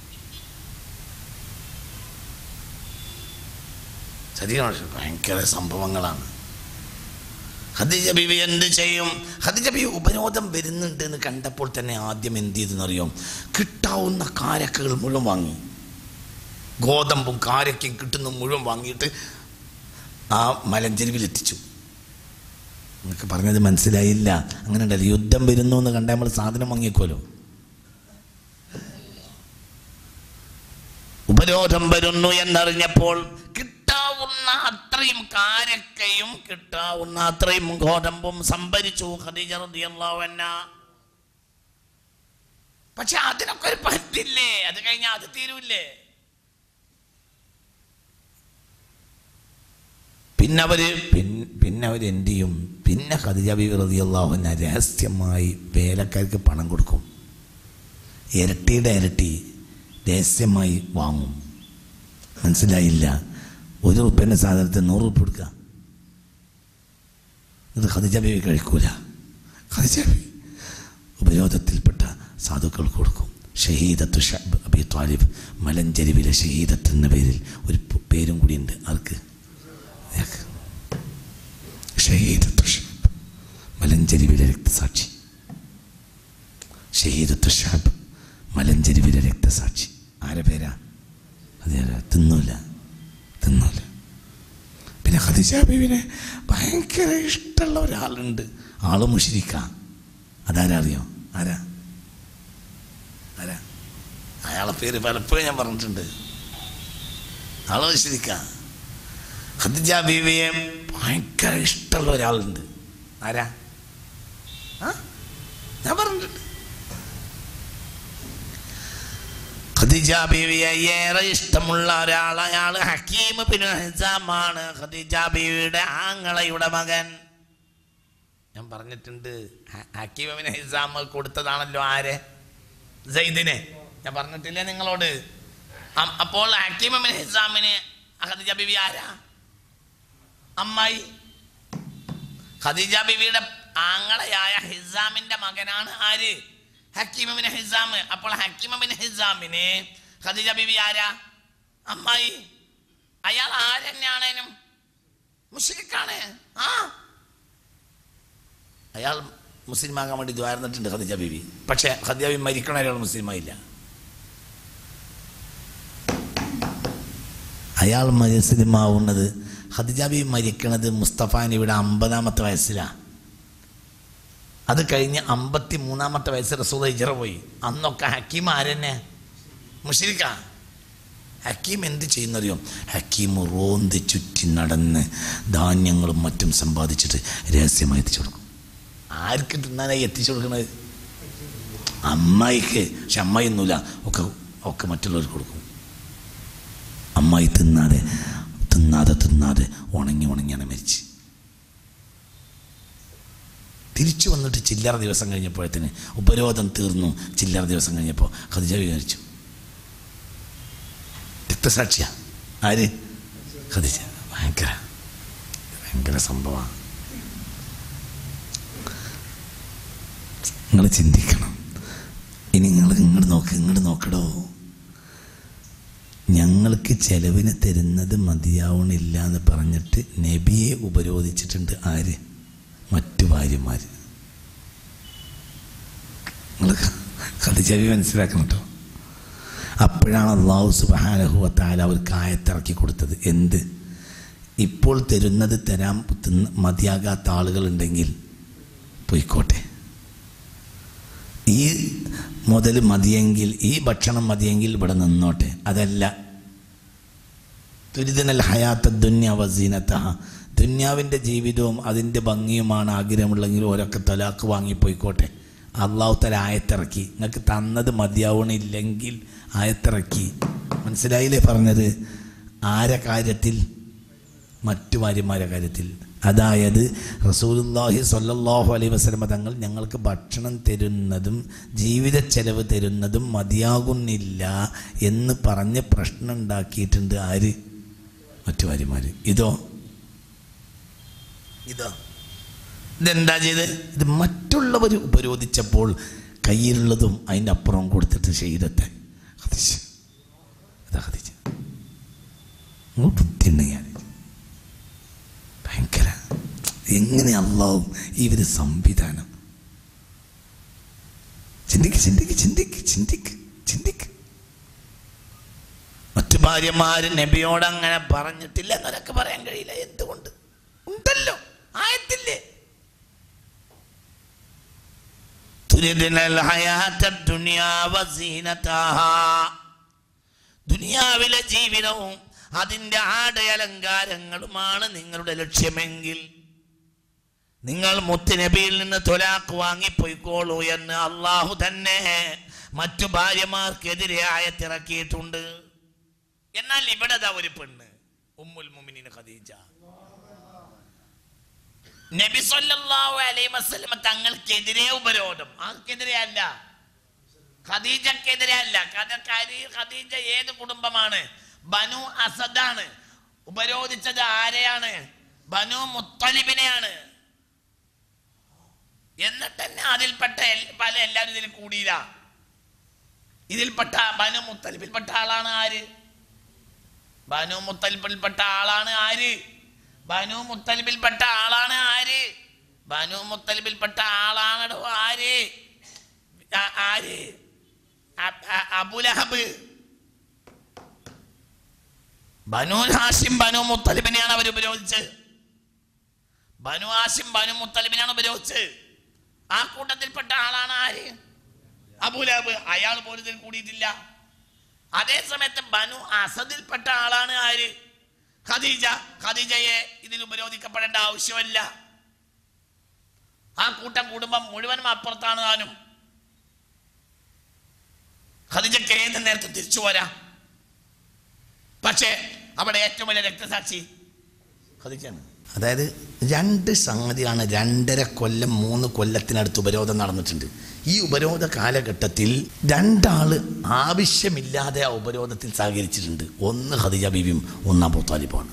ശരിയാണ് ഭയങ്കര സംഭവങ്ങളാണ് ഖദീജ ബീവി എന്ത് ചെയ്യും ഖദീജ ബീവി ഉപരോധം വരുന്നുണ്ട് എന്ന് കണ്ടപ്പോൾ തന്നെ ആദ്യം എന്ത് ചെയ്തെന്നറിയോ കിട്ടാവുന്ന കാരക്കകൾ മുഴുവൻ വാങ്ങി ഗോതമ്പും കാരക്കയും കിട്ടുന്ന മുഴുവൻ വാങ്ങിയിട്ട് ആ മലഞ്ചെരുവിൽ എത്തിച്ചു നിങ്ങൾക്ക് പറഞ്ഞത് മനസ്സിലായില്ല അങ്ങനെ ഉണ്ടല്ലോ യുദ്ധം വരുന്നു എന്ന് കണ്ടാൽ നമ്മൾ സാധനം വാങ്ങിക്കുമല്ലോ ഉപരോധം വരുന്നു എന്നറിഞ്ഞപ്പോൾ കിട്ടാവുന്ന അത്രയും കാരക്കയും കിട്ടാവുന്ന അത്രയും ഗോതമ്പും സംഭരിച്ചു ഖദീജ റളിയല്ലാഹു അൻഹ പക്ഷെ അതിനൊക്കെ ഒരു പറ്റില്ലേ അത് കഴിഞ്ഞാൽ അത് തീരൂല്ലേ പിന്നെ അവര് പിൻ- പിന്നെ അവർ എന്ത് ചെയ്യും പിന്നെ ഖദീജ ബീവി റളിയല്ലാഹു അൻഹ രഹസ്യമായി വേലക്കാർക്ക് പണം കൊടുക്കും ഇരട്ടിയുടെ ഇരട്ടി രഹസ്യമായി വാങ്ങും മനസ്സിലായില്ല ഒരു റുപ്യൻ്റെ സാധനത്തിന് നൂറ് റുപ്യ കൊടുക്കുക ഇത് ഖദിജ ബീവി കഴിക്കൂല ഖദിജ ബീവി ഉപരോധത്തിൽപ്പെട്ട സാധുക്കൾ കൊടുക്കും ഷഹീദത്ത് ഷഅബ് അബി ത്വാലിബ് മലഞ്ചെരുവിലെ ഷഹീദത്ത് എന്ന പേരിൽ ഒരു പ് പേരും കൂടിയുണ്ട് ആർക്ക് ഇയാൾക്ക്. ഷഹീദത്ത് ഷഅബ് മലഞ്ചെരുവിലെ രക്തസാക്ഷി ഷഹീദത്ത് ഷഅബ് മലഞ്ചെരുവിലെ രക്തസാക്ഷി ആരെ പേരാ അതെ തിന്നൂല തിന്നൂല പിന്നെ ഖദീജ ബീവിനെ ഭയങ്കര ഇഷ്ടമുള്ള ഒരാളുണ്ട് ആള് മുഷിരിക്ക അതാരാ അറിയോ ആരാ ആരാ അയാളെ പേര് പലപ്പോഴും ഞാൻ പറഞ്ഞിട്ടുണ്ട് ആള് മുഷിരിക്ക ഖദീജ ബീവിയെ ഭയങ്കര ഇഷ്ടമുള്ള ഒരാളുണ്ട് ആരാ ആ ഞാൻ പറഞ്ഞിട്ടുണ്ട് ഖദീജ ബീവിയെ ഏറെ ഇഷ്ടമുള്ള ഒരാൾ അയാൾ ഹക്കീം ബിൻ ഹിസാമാണ് ഖദീജ ബീവിയുടെ ആങ്ങളയുടെ മകൻ ഞാൻ പറഞ്ഞിട്ടുണ്ട് ഹ- ഹക്കീം ബിൻ ഹിസാം കൊടുത്തതാണല്ലോ ആരെ സൈദിനെ ഞാൻ പറഞ്ഞിട്ടില്ലേ നിങ്ങളോട് അം- അപ്പോൾ ഹക്കീം ബിൻ ഹിസാമിന് ഖദീജ ബീവി ആരാ അമ്മായി ഖദീജ ബീവിയുടെ ആങ്ങളയായ ഹിസാമിന്റെ മകനാണ് ആര് ഹക്കീമിന് ഹിസാം അപ്പോൾ ഹക്കീമിന് ഹിസാമിന് ഖദീജ ബീവി ആരാ അമ്മായി അയാൾ ആരെന്നാണേനും മുസ്ലിക്കാണ് ആ അയാൾ മുസ്ലിം ആകാൻ വേണ്ടി ദ്വാരന്നിട്ടുണ്ട് ഖദീജ ബീവി പക്ഷേ ഖദീജ ബീവി മരിക്കണ അയാൾ മുസ്ലിമായില്ല അയാൾ മുസ്ലിമാവുന്നത് ഖദീജ ബീവി മരിക്കണത് മുസ്തഫാൻ ഇവിടെ അമ്പതാമത്തെ വയസ്സിലാണ് അത് കഴിഞ്ഞ് അമ്പത്തി മൂന്നാമത്തെ വയസ്സ് റസൂൽ ഹിജറ പോയി അന്നൊക്കെ ഹക്കീം ആരെന്നെ മുഷിരിക്ക ഹക്കീം എന്ത് ചെയ്യുന്നറിയോ ഹക്കീം റോന്ത് ചുറ്റി നടന്ന് ധാന്യങ്ങളും മറ്റും സമ്പാദിച്ചിട്ട് രഹസ്യമായി എത്തിച്ചു കൊടുക്കും ആർക്ക് തിന്നാനായി എത്തിച്ചു കൊടുക്കുന്നത് അമ്മായിക്ക് പക്ഷെ അമ്മായി ഒന്നുമില്ല ഒക്കെ ഒക്കെ മറ്റുള്ളവർക്ക് കൊടുക്കും അമ്മായി തിന്നാതെ തിന്നാതെ തിന്നാതെ ഉണങ്ങി ഉണങ്ങിയാണ് മരിച്ച് തിരിച്ചു വന്നിട്ട് ചില്ലറ ദിവസം കഴിഞ്ഞപ്പോഴത്തേന് ഉപരോധം തീർന്നു ചില്ലറ ദിവസം കഴിഞ്ഞപ്പോൾ ഖദിജ വിചാരിച്ചു രക്തസാക്ഷിയാ ആര് ഖദിജ ഭയങ്കര ഭയങ്കര സംഭവമാണ് നിങ്ങൾ ചിന്തിക്കണം ഇനി നിങ്ങൾ ഇങ്ങോട്ട് നോക്ക് ഇങ്ങോട്ട് നോക്കടോ ഞങ്ങൾക്ക് ചെലവിന് തരുന്നത് മതിയാവണില്ല എന്ന് പറഞ്ഞിട്ട് നബിയെ ഉപരോധിച്ചിട്ടുണ്ട് ആര് മറ്റു ഭാര്യമാർ നിങ്ങൾ കഥചവി മനസ്സിലാക്കണം കേട്ടോ അപ്പോഴാണ് അള്ളാഹു സുബാനഹുവത്താല അവർക്ക് ആയത്തിറക്കി കൊടുത്തത് എന്ത് ഇപ്പോൾ തരുന്നത് തരാൻ തിന്ന് മതിയാകാത്ത ആളുകളുണ്ടെങ്കിൽ പോയിക്കോട്ടെ ഈ മുതൽ മതിയെങ്കിൽ ഈ ഭക്ഷണം മതിയെങ്കിൽ ഇവിടെ നിന്നോട്ടെ അതല്ല തുരിതനൽ ഹയാത്ത ദുന്യ വസീനത്ത ദുന്യാവിൻ്റെ ജീവിതവും അതിൻ്റെ ഭംഗിയുമാണ് ആഗ്രഹമുള്ളെങ്കിൽ ഓരൊക്കെ തലാക്ക് വാങ്ങിപ്പോയിക്കോട്ടെ അള്ളാഹു തല ആയത്തിറക്കി നിങ്ങൾക്ക് തന്നത് മതിയാവണില്ലെങ്കിൽ ആയത്തിറക്കി മനസ്സിലായില്ലേ പറഞ്ഞത് ആരെ കാര്യത്തിൽ മറ്റു ഭാര്യമാരുടെ കാര്യത്തിൽ അതായത് റസൂലുല്ലാഹി സ്വല്ലല്ലാഹു അലൈഹി വസല്ലമ തങ്ങൾ ഞങ്ങൾക്ക് ഭക്ഷണം തരുന്നതും ജീവിത ചെലവ് തരുന്നതും മതിയാകുന്നില്ല എന്ന് പറഞ്ഞ് പ്രശ്നം ഉണ്ടാക്കിയിട്ടുണ്ട് ആര് മറ്റു ഭാര്യമാർ ഇതോ ഇതോ ഇതെന്താ ചെയ്ത് ഇത് മറ്റുള്ളവർ ഉപരോധിച്ചപ്പോൾ കയ്യിലുള്ളതും അതിൻ്റെ അപ്പുറം കൊടുത്തിട്ട് ചെയ്തത്തെ ഹദീജ അതാ ഹദീജ നിങ്ങൾ ബുദ്ധിയുണ്ട് ഞാൻ ഭയങ്കര എങ്ങനെ അള്ളാവും ഇവര് സംവിധാനം ചിന്തിക്ക് ചിന്തിക്ക് ചിന്തിക്ക് ചിന്തിക്ക് ചിന്തിക്ക് മറ്റു ഭാര്യമാര് നബിയോട് അങ്ങനെ പറഞ്ഞിട്ടില്ല എന്നൊക്കെ പറയാൻ കഴിയില്ല എന്തുകൊണ്ട് ഉണ്ടല്ലോ ആയത്തില്ലേ തുരിദിനൽ ഹയാത്തദ് ദുനിയാ വസീനതഹാ. ദുനിയാവിലെ ജീവിതവും അതിൻ്റെ ആടയലങ്കാരങ്ങളുമാണ് നിങ്ങളുടെ ലക്ഷ്യമെങ്കിൽ നിങ്ങൾ മുത്തുനബിയിൽ നിന്ന് തൊലാക്ക് വാങ്ങിപ്പോയിക്കോളൂ എന്ന് അള്ളാഹു തന്നെ മറ്റു ഭാര്യമാർക്കെതിരെ ആയത്തിറക്കിയിട്ടുണ്ട് എന്നാൽ ഇവിടെ ദാ ഒരു പെണ്ണ് ഉമ്മുൽ മുമിനിന് ഖദീജ നബി സല്ലല്ലാഹു അലൈഹി വസല്ലമ തങ്ങൾക്കെതിരെ ഉപരോധം ആർക്കെതിരെ അല്ല ഖദീജക്കെതിരെ അല്ല കാരണം കരി- ഖദീജ ഏത് കുടുംബമാണ് ബനു അസദാണ് ഉപരോധിച്ചത് ആരെയാണ് ബനു മുത്തലിബിനെയാണ് എന്നിട്ട് തന്നെ അതിൽപ്പെട്ട എൽ- പല എല്ലാവരും ഇതിൽ കൂടിയില്ല ഇതിൽപ്പെട്ട ബനു മുത്തലിബിൽപ്പെട്ട ആളാണ് ആര് ബനു മുത്തലിബിൽപ്പെട്ട ആളാണ് ആര് ബനു മുത്തലിബിൽപ്പെട്ട ആളാണ് ആര് ബനു മുത്തലിബിൽപ്പെട്ട ആളാണ് ആര് ആ- ആര് അ- അ- അബുലഹബ് ബനു ഹാഷിം ബനു മുത്തലിബിനെയാണ് അവർ ഉപരോധിച്ചത് ബനു ഹാഷിം ബനു മുത്തലിബിനെയാണ് ഉപരോധിച്ചത് ആ കൂട്ടത്തിൽപ്പെട്ട ആളാണ് ആര് അബുലഹബ് അയാൾ പോലും ഇതിൽ കൂടിയിട്ടില്ല അതേ സമയത്ത് ബനു അസദിൽപ്പെട്ട ആളാണ് ആര് ഖദീജ ഖദീജയെ ഇതിൽ ഉപരോധിക്കപ്പെടേണ്ട ആവശ്യമല്ല ആ കൂട്ടം കുടുംബം മുഴുവനും അപ്പുറത്താണ് താനും ഖദീജക്ക് ഏത് നേരത്ത് തിരിച്ചു പോരാ പക്ഷേ അവിടെ ഏറ്റവും വലിയ രക്തസാക്ഷി ഖദീജയാണ് അതായത് രണ്ട് സംഗതിയാണ് രണ്ടര കൊല്ലം മൂന്ന് കൊല്ലത്തിനടുത്ത് ഉപരോധം നടന്നിട്ടുണ്ട് ഈ ഉപരോധ കാലഘട്ടത്തിൽ രണ്ടാള് ആവശ്യമില്ലാതെ ആ ഉപരോധത്തിൽ സഹകരിച്ചിട്ടുണ്ട് ഒന്ന് ഖദീജ ബീവിയും ഒന്ന് അബൂ താലിബാണ്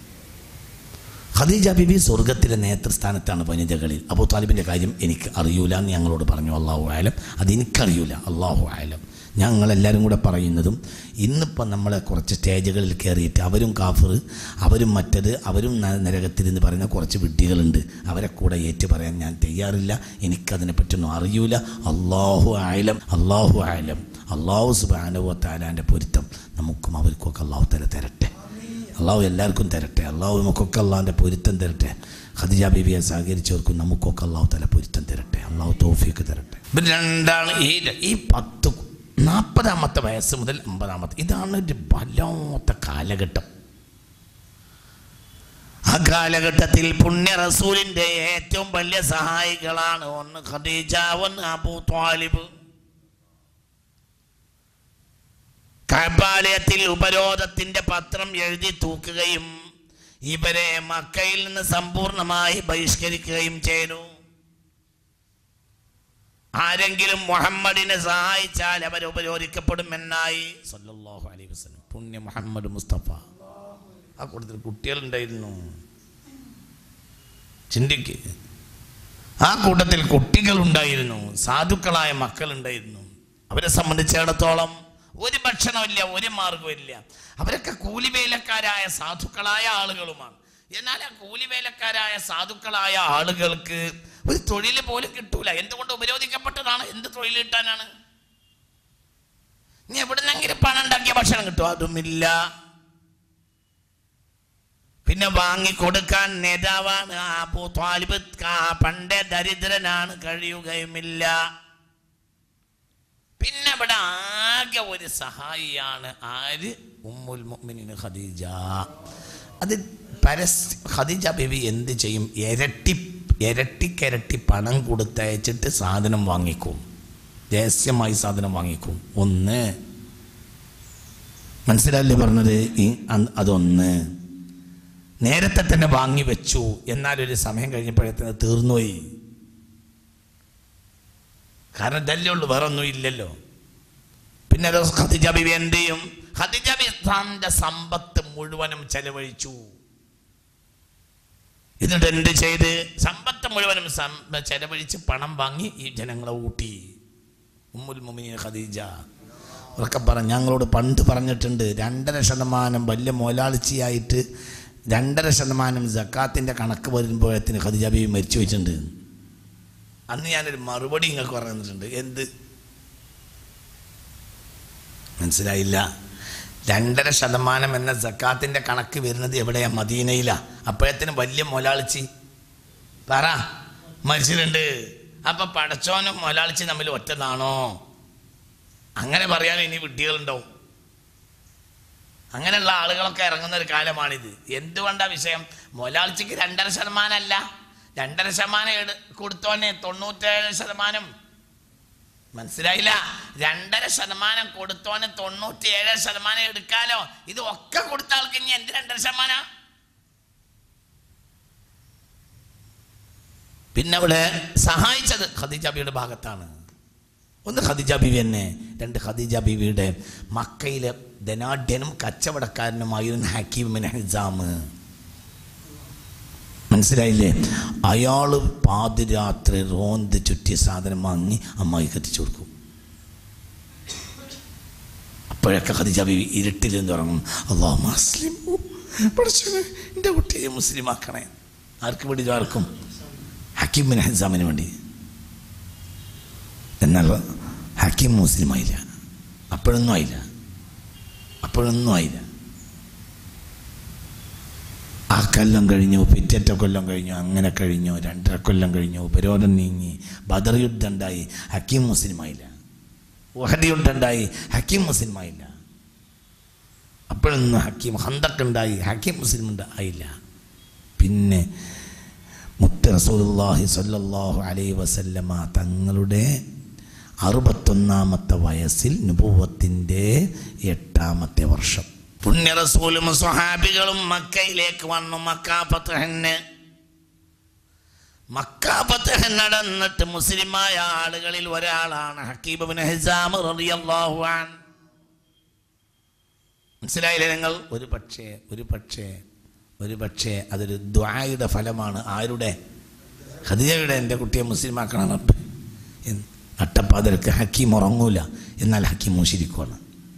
ഖദീജ ബീബി സ്വർഗത്തിലെ നേതൃസ്ഥാനത്താണ് വനിതകളിൽ അബൂ താലിബിൻ്റെ കാര്യം എനിക്ക് അറിയൂല എന്ന് ഞങ്ങളോട് പറഞ്ഞു അള്ളാഹു ആലം അത് എനിക്കറിയൂല അള്ളാഹു ആലം ഞങ്ങളെല്ലാവരും കൂടെ പറയുന്നതും ഇന്നിപ്പം നമ്മളെ കുറച്ച് സ്റ്റേജുകളിൽ കയറിയിട്ട് അവരും കാഫർ അവരും മറ്റത് അവരും ന- നരകത്തിൽ എന്ന് പറയുന്ന കുറച്ച് വിഡ്ഢികളുണ്ട് അവരെ കൂടെ ഏറ്റു പറയാൻ ഞാൻ തയ്യാറില്ല എനിക്കതിനെ പറ്റൊന്നും അറിയൂല അള്ളാഹു ആലം അള്ളാഹു ആലം അള്ളാഹു സുബാനുവ താലാൻ്റെ പൊരുത്തം നമുക്കും അവർക്കൊക്കെ അള്ളാഹു തല തരട്ടെ അള്ളാഹു എല്ലാവർക്കും തരട്ടെ അള്ളാഹു നമുക്കൊക്കെ അള്ളാഹിൻ്റെ പൊരുത്തം തരട്ടെ ഖദിജ ബീബിയെ സഹകരിച്ചവർക്കും നമുക്കൊക്കെ അള്ളാഹു തല പൊരുത്തം തരട്ടെ അള്ളാഹു തോഫിയൊക്കെ തരട്ടെ ഇവർ രണ്ടാണ് ഈ ഈ പത്ത് നാൽപ്പതാമത്തെ വയസ്സ് മുതൽ അമ്പതാമത്തെ ഇതാണ് ഒരു വല്ലാത്ത കാലഘട്ടം ആ കാലഘട്ടത്തിൽ പുണ്യ റസൂലിന്റെ ഏറ്റവും വലിയ സഹായികളാണ് ഒന്ന് ഖദീജ ഒന്ന് അബൂ ത്വാലിബ് കബാലയത്തിൽ ഉപരോധത്തിന്റെ പത്രം എഴുതി തൂക്കുകയും ഇവരെ മക്കയിൽ നിന്ന് സമ്പൂർണമായി ബഹിഷ്കരിക്കുകയും ചെയ്തു ആരെങ്കിലും മുഹമ്മദിനെ സഹായിച്ചാൽ അവർ ഉപരോധിക്കപ്പെടുമെന്നായി സല്ലല്ലാഹു അലൈഹി വസല്ലം പുണ്യ മുഹമ്മദ് മുസ്തഫ ആ കൂട്ടത്തിൽ കുട്ടികളുണ്ടായിരുന്നു ചിന്തിക്ക് ആ കൂട്ടത്തിൽ കുട്ടികളുണ്ടായിരുന്നു സാധുക്കളായ മക്കളുണ്ടായിരുന്നു അവരെ സംബന്ധിച്ചിടത്തോളം ഒരു ഭക്ഷണമില്ല ഒരു മാർഗമില്ല അവരൊക്കെ കൂലിവേലക്കാരായ സാധുക്കളായ ആളുകളുമാണ് എന്നാൽ ആ കൂലിവേലക്കാരായ സാധുക്കളായ ആളുകൾക്ക് ഒരു തൊഴിൽ പോലും കിട്ടൂല എന്തുകൊണ്ട് ഉപരോധിക്കപ്പെട്ടതാണ് എന്ത് തൊഴിൽ കിട്ടാനാണ് ഇനി എവിടുന്നെങ്കിലും പണം ഉണ്ടാക്കിയ ഭക്ഷണം കിട്ടുമോ അതുമില്ല പിന്നെ വാങ്ങിക്കൊടുക്കാൻ നേതാവാണ് അബൂ ത്വാലിബ് കാ- പണ്ടേ ദരിദ്രനാണ് കഴിയുകയുമില്ല പിന്നെ ഇവിടെ ആകെ ഒരു സഹായിയാണ് ആര് ഉമ്മുൽ മുഅ്മിനീൻ ഖദീജ അത് പരസ് ഖദീജ ബേബി എന്ത് ചെയ്യും ഇരട്ടി ഇരട്ടിക്കിരട്ടി പണം കൊടുത്തയച്ചിട്ട് സാധനം വാങ്ങിക്കും രഹസ്യമായി സാധനം വാങ്ങിക്കും ഒന്ന് മനസ്സിലല്ലേ പറഞ്ഞത് ഈ അ- അതൊന്ന് നേരത്തെ തന്നെ വാങ്ങി വെച്ചു എന്നാൽ ഒരു സമയം കഴിഞ്ഞപ്പോഴത്തേന് തീർന്നുപോയി കാരണം ഇതല്ലേ ഉള്ളൂ വേറെ ഒന്നും ഇല്ലല്ലോ പിന്നെ ഒരു ഖദീജ ബിബി എന്ത് ചെയ്യും ഖദീജ ബിബി തന്റെ സമ്പത്ത് മുഴുവനും ചെലവഴിച്ചു എന്നിട്ട് എന്ത് ചെയ്ത് സമ്പത്ത് മുഴുവനും സം- ചെലവഴിച്ച് പണം വാങ്ങി ഈ ജനങ്ങളെ ഊട്ടി ഉമ്മുൽ മുമിനീൻ ഖദീജ അവരൊക്കെ പറഞ്ഞു ഞങ്ങളോട് പണ്ട് പറഞ്ഞിട്ടുണ്ട് രണ്ടര ശതമാനം വലിയ മോലാളിച്ചിയായിട്ട് രണ്ടര ശതമാനം ജക്കാത്തിൻ്റെ കണക്ക് വരുമ്പോഴത്തിന് ഖദീജ ബീവി മരിച്ചു വെച്ചിട്ടുണ്ട് അന്ന് ഞാനൊരു മറുപടി നിങ്ങൾക്ക് പറഞ്ഞു തന്നിട്ടുണ്ട് എന്ത് മനസ്സിലായില്ല രണ്ടര ശതമാനം എന്ന ജക്കാത്തിൻ്റെ കണക്ക് വരുന്നത് എവിടെയാ മദീനയിലാ അപ്പോഴത്തേനും വലിയ മൊലാളിച്ചി പറ മനുഷ്യരുണ്ട് അപ്പൊ പടച്ചോനും മൊലാളിച്ചി തമ്മിൽ ഒറ്റതാണോ അങ്ങനെ പറയാൻ ഇനി വിഡ്ഢികളുണ്ടാവും അങ്ങനെയുള്ള ആളുകളൊക്കെ ഇറങ്ങുന്ന ഒരു കാലമാണിത് എന്തുകൊണ്ടാ വിഷയം മൊലാളിച്ചിക്ക് രണ്ടര ശതമാനമല്ല രണ്ടര ശതമാനം എടു കൊടുത്തോനെ തൊണ്ണൂറ്റേഴ് ശതമാനം മനസ്സിലായില്ല രണ്ടര ശതമാനം കൊടുത്തോന് തൊണ്ണൂറ്റിയേഴ് ശതമാനം എടുക്കാലോ ഇത് ഒക്കെ കൊടുത്ത ആൾക്ക് ഇനി എന്ത് രണ്ടര ശതമാനം പിന്നെ അവിടെ സഹായിച്ചത് ഖദീജ ബിയുടെ ഭാഗത്താണ് ഒന്ന് ഖദീജ ബീവി തന്നെ രണ്ട് ഖദീജ ബീവിയുടെ മക്കയിലെ ധനാഢ്യനും കച്ചവടക്കാരനുമായിരുന്നു ഹക്കീം ബിൻ ഹിസാം മനസ്സിലായില്ലേ അയാൾ പാതിരാത്രി റോന്ത് ചുറ്റിയ സാധനം വാങ്ങി അമ്മായിക്ക് എത്തിച്ചു കൊടുക്കും അപ്പോഴൊക്കെ ഖദീജ ബീവി ഇരുട്ടിൽ നിന്ന് തുടങ്ങും അള്ളാ മുസ്ലിം പഠിച്ചത് എൻ്റെ കുട്ടിയെ മുസ്ലിം ആക്കണേ ആർക്ക് വേണ്ടി ആർക്കും ഹക്കീം ബിൻ ഹിസാമിന് വേണ്ടി എന്നാൽ ഹക്കീം മുസ്ലിം ആയില്ല അപ്പോഴൊന്നും ആയില്ല അപ്പോഴൊന്നും ആയില്ല ആ കൊല്ലം കഴിഞ്ഞു പിറ്റേറ്റ കൊല്ലം കഴിഞ്ഞു അങ്ങനെ കഴിഞ്ഞു രണ്ടര കൊല്ലം കഴിഞ്ഞു ഉപരോധം നീങ്ങി ബദർ യുദ്ധം ഉണ്ടായി ഹക്കീം മുസ്ലിം ആയില്ല ഉഹദ് യുദ്ധം ഉണ്ടായി ഹക്കീം മുസ്ലിം ആയില്ല അപ്പോഴൊന്നും ഹക്കീം ഹന്തക്ക് ഉണ്ടായി ഹക്കീം മുസ്ലിം ഉണ്ട് ആയില്ല പിന്നെ മുത്ത് റസൂലുള്ളാഹി സ്വല്ലല്ലാഹു അലൈഹി വസല്ലമ തങ്ങളുടെ അറുപത്തൊന്നാമത്തെ വയസ്സിൽ നുപൂവത്തിൻ്റെ എട്ടാമത്തെ വർഷം പുണ്യ റസൂലും സ്വഹാബികളും മക്കയിലേക്ക് വന്നു മക്ക ഫത്ഹന് മക്ക ഫത്ഹ് നടന്നിട്ട് മുസ്ലിമായ ആളുകളിൽ ഒരാളാണ് ഹക്കീബ് ബിൻ ഹിസാം റളിയല്ലാഹു അൻ മനസ്സിലായില്ലേ നിങ്ങൾ ഒരു പക്ഷേ ഒരു പക്ഷേ ഒരു പക്ഷേ അതൊരു ദ്വായുടെ ഫലമാണ് ആരുടെ ഖദീജയുടെ എൻ്റെ കുട്ടിയെ മുസ്ലിമാക്കണം റബ്ബ് എന്ന് നട്ടപ്പാതിരക്ക് ഹക്കീം ഉറങ്ങൂല എന്നാൽ ഹക്കീം മുഷിരിക്കുവാണ്